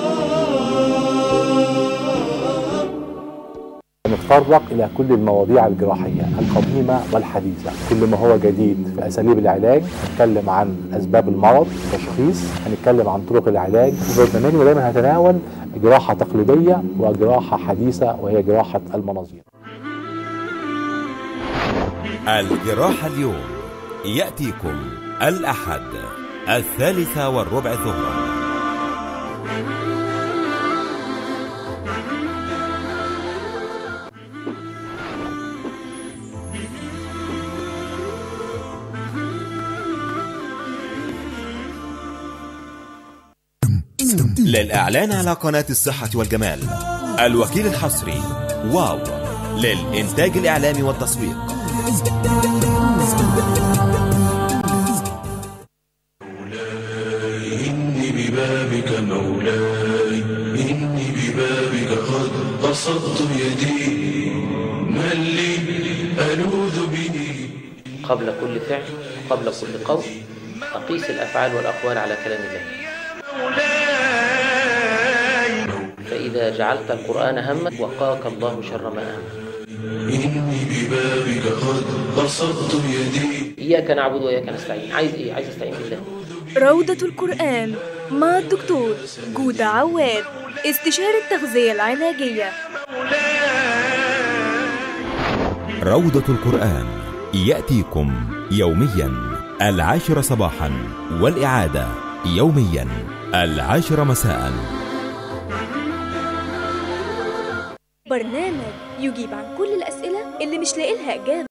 نتطرق إلى كل المواضيع الجراحية القديمة والحديثة كل ما هو جديد في أساليب العلاج هنتكلم عن أسباب المرض تشخيص هنتكلم عن طرق العلاج في برنامجنا دايما هنتناول جراحة تقليدية وجراحة حديثة وهي جراحة المناظير الجراحة اليوم يأتيكم الأحد الثالثة والربع ظهرا للإعلان على قناة الصحة والجمال الوكيل الحصري واو للإنتاج الإعلامي والتسويق إني ببابك مولاي إني ببابك قد بسطت يدي من لي ألوذ به قبل كل فعل قبل كل قول أقيس الأفعال والأقوال على كلام الله فإذا جعلت القرآن همك وقاك الله شر ما أهمك إني ببابك قد بسطت يدي إياك نعبد وإياك نستعين عايز إيه؟ عايز أستعين بالله روضة القرآن مع الدكتور جودة عواد استشارة التغذية العلاجية روضة القرآن يأتيكم يوميا العاشرة صباحا والإعادة يوميا العاشرة مساء برنامج يجيب عن كل الأسئلة اللي مش لاقي لها إجابة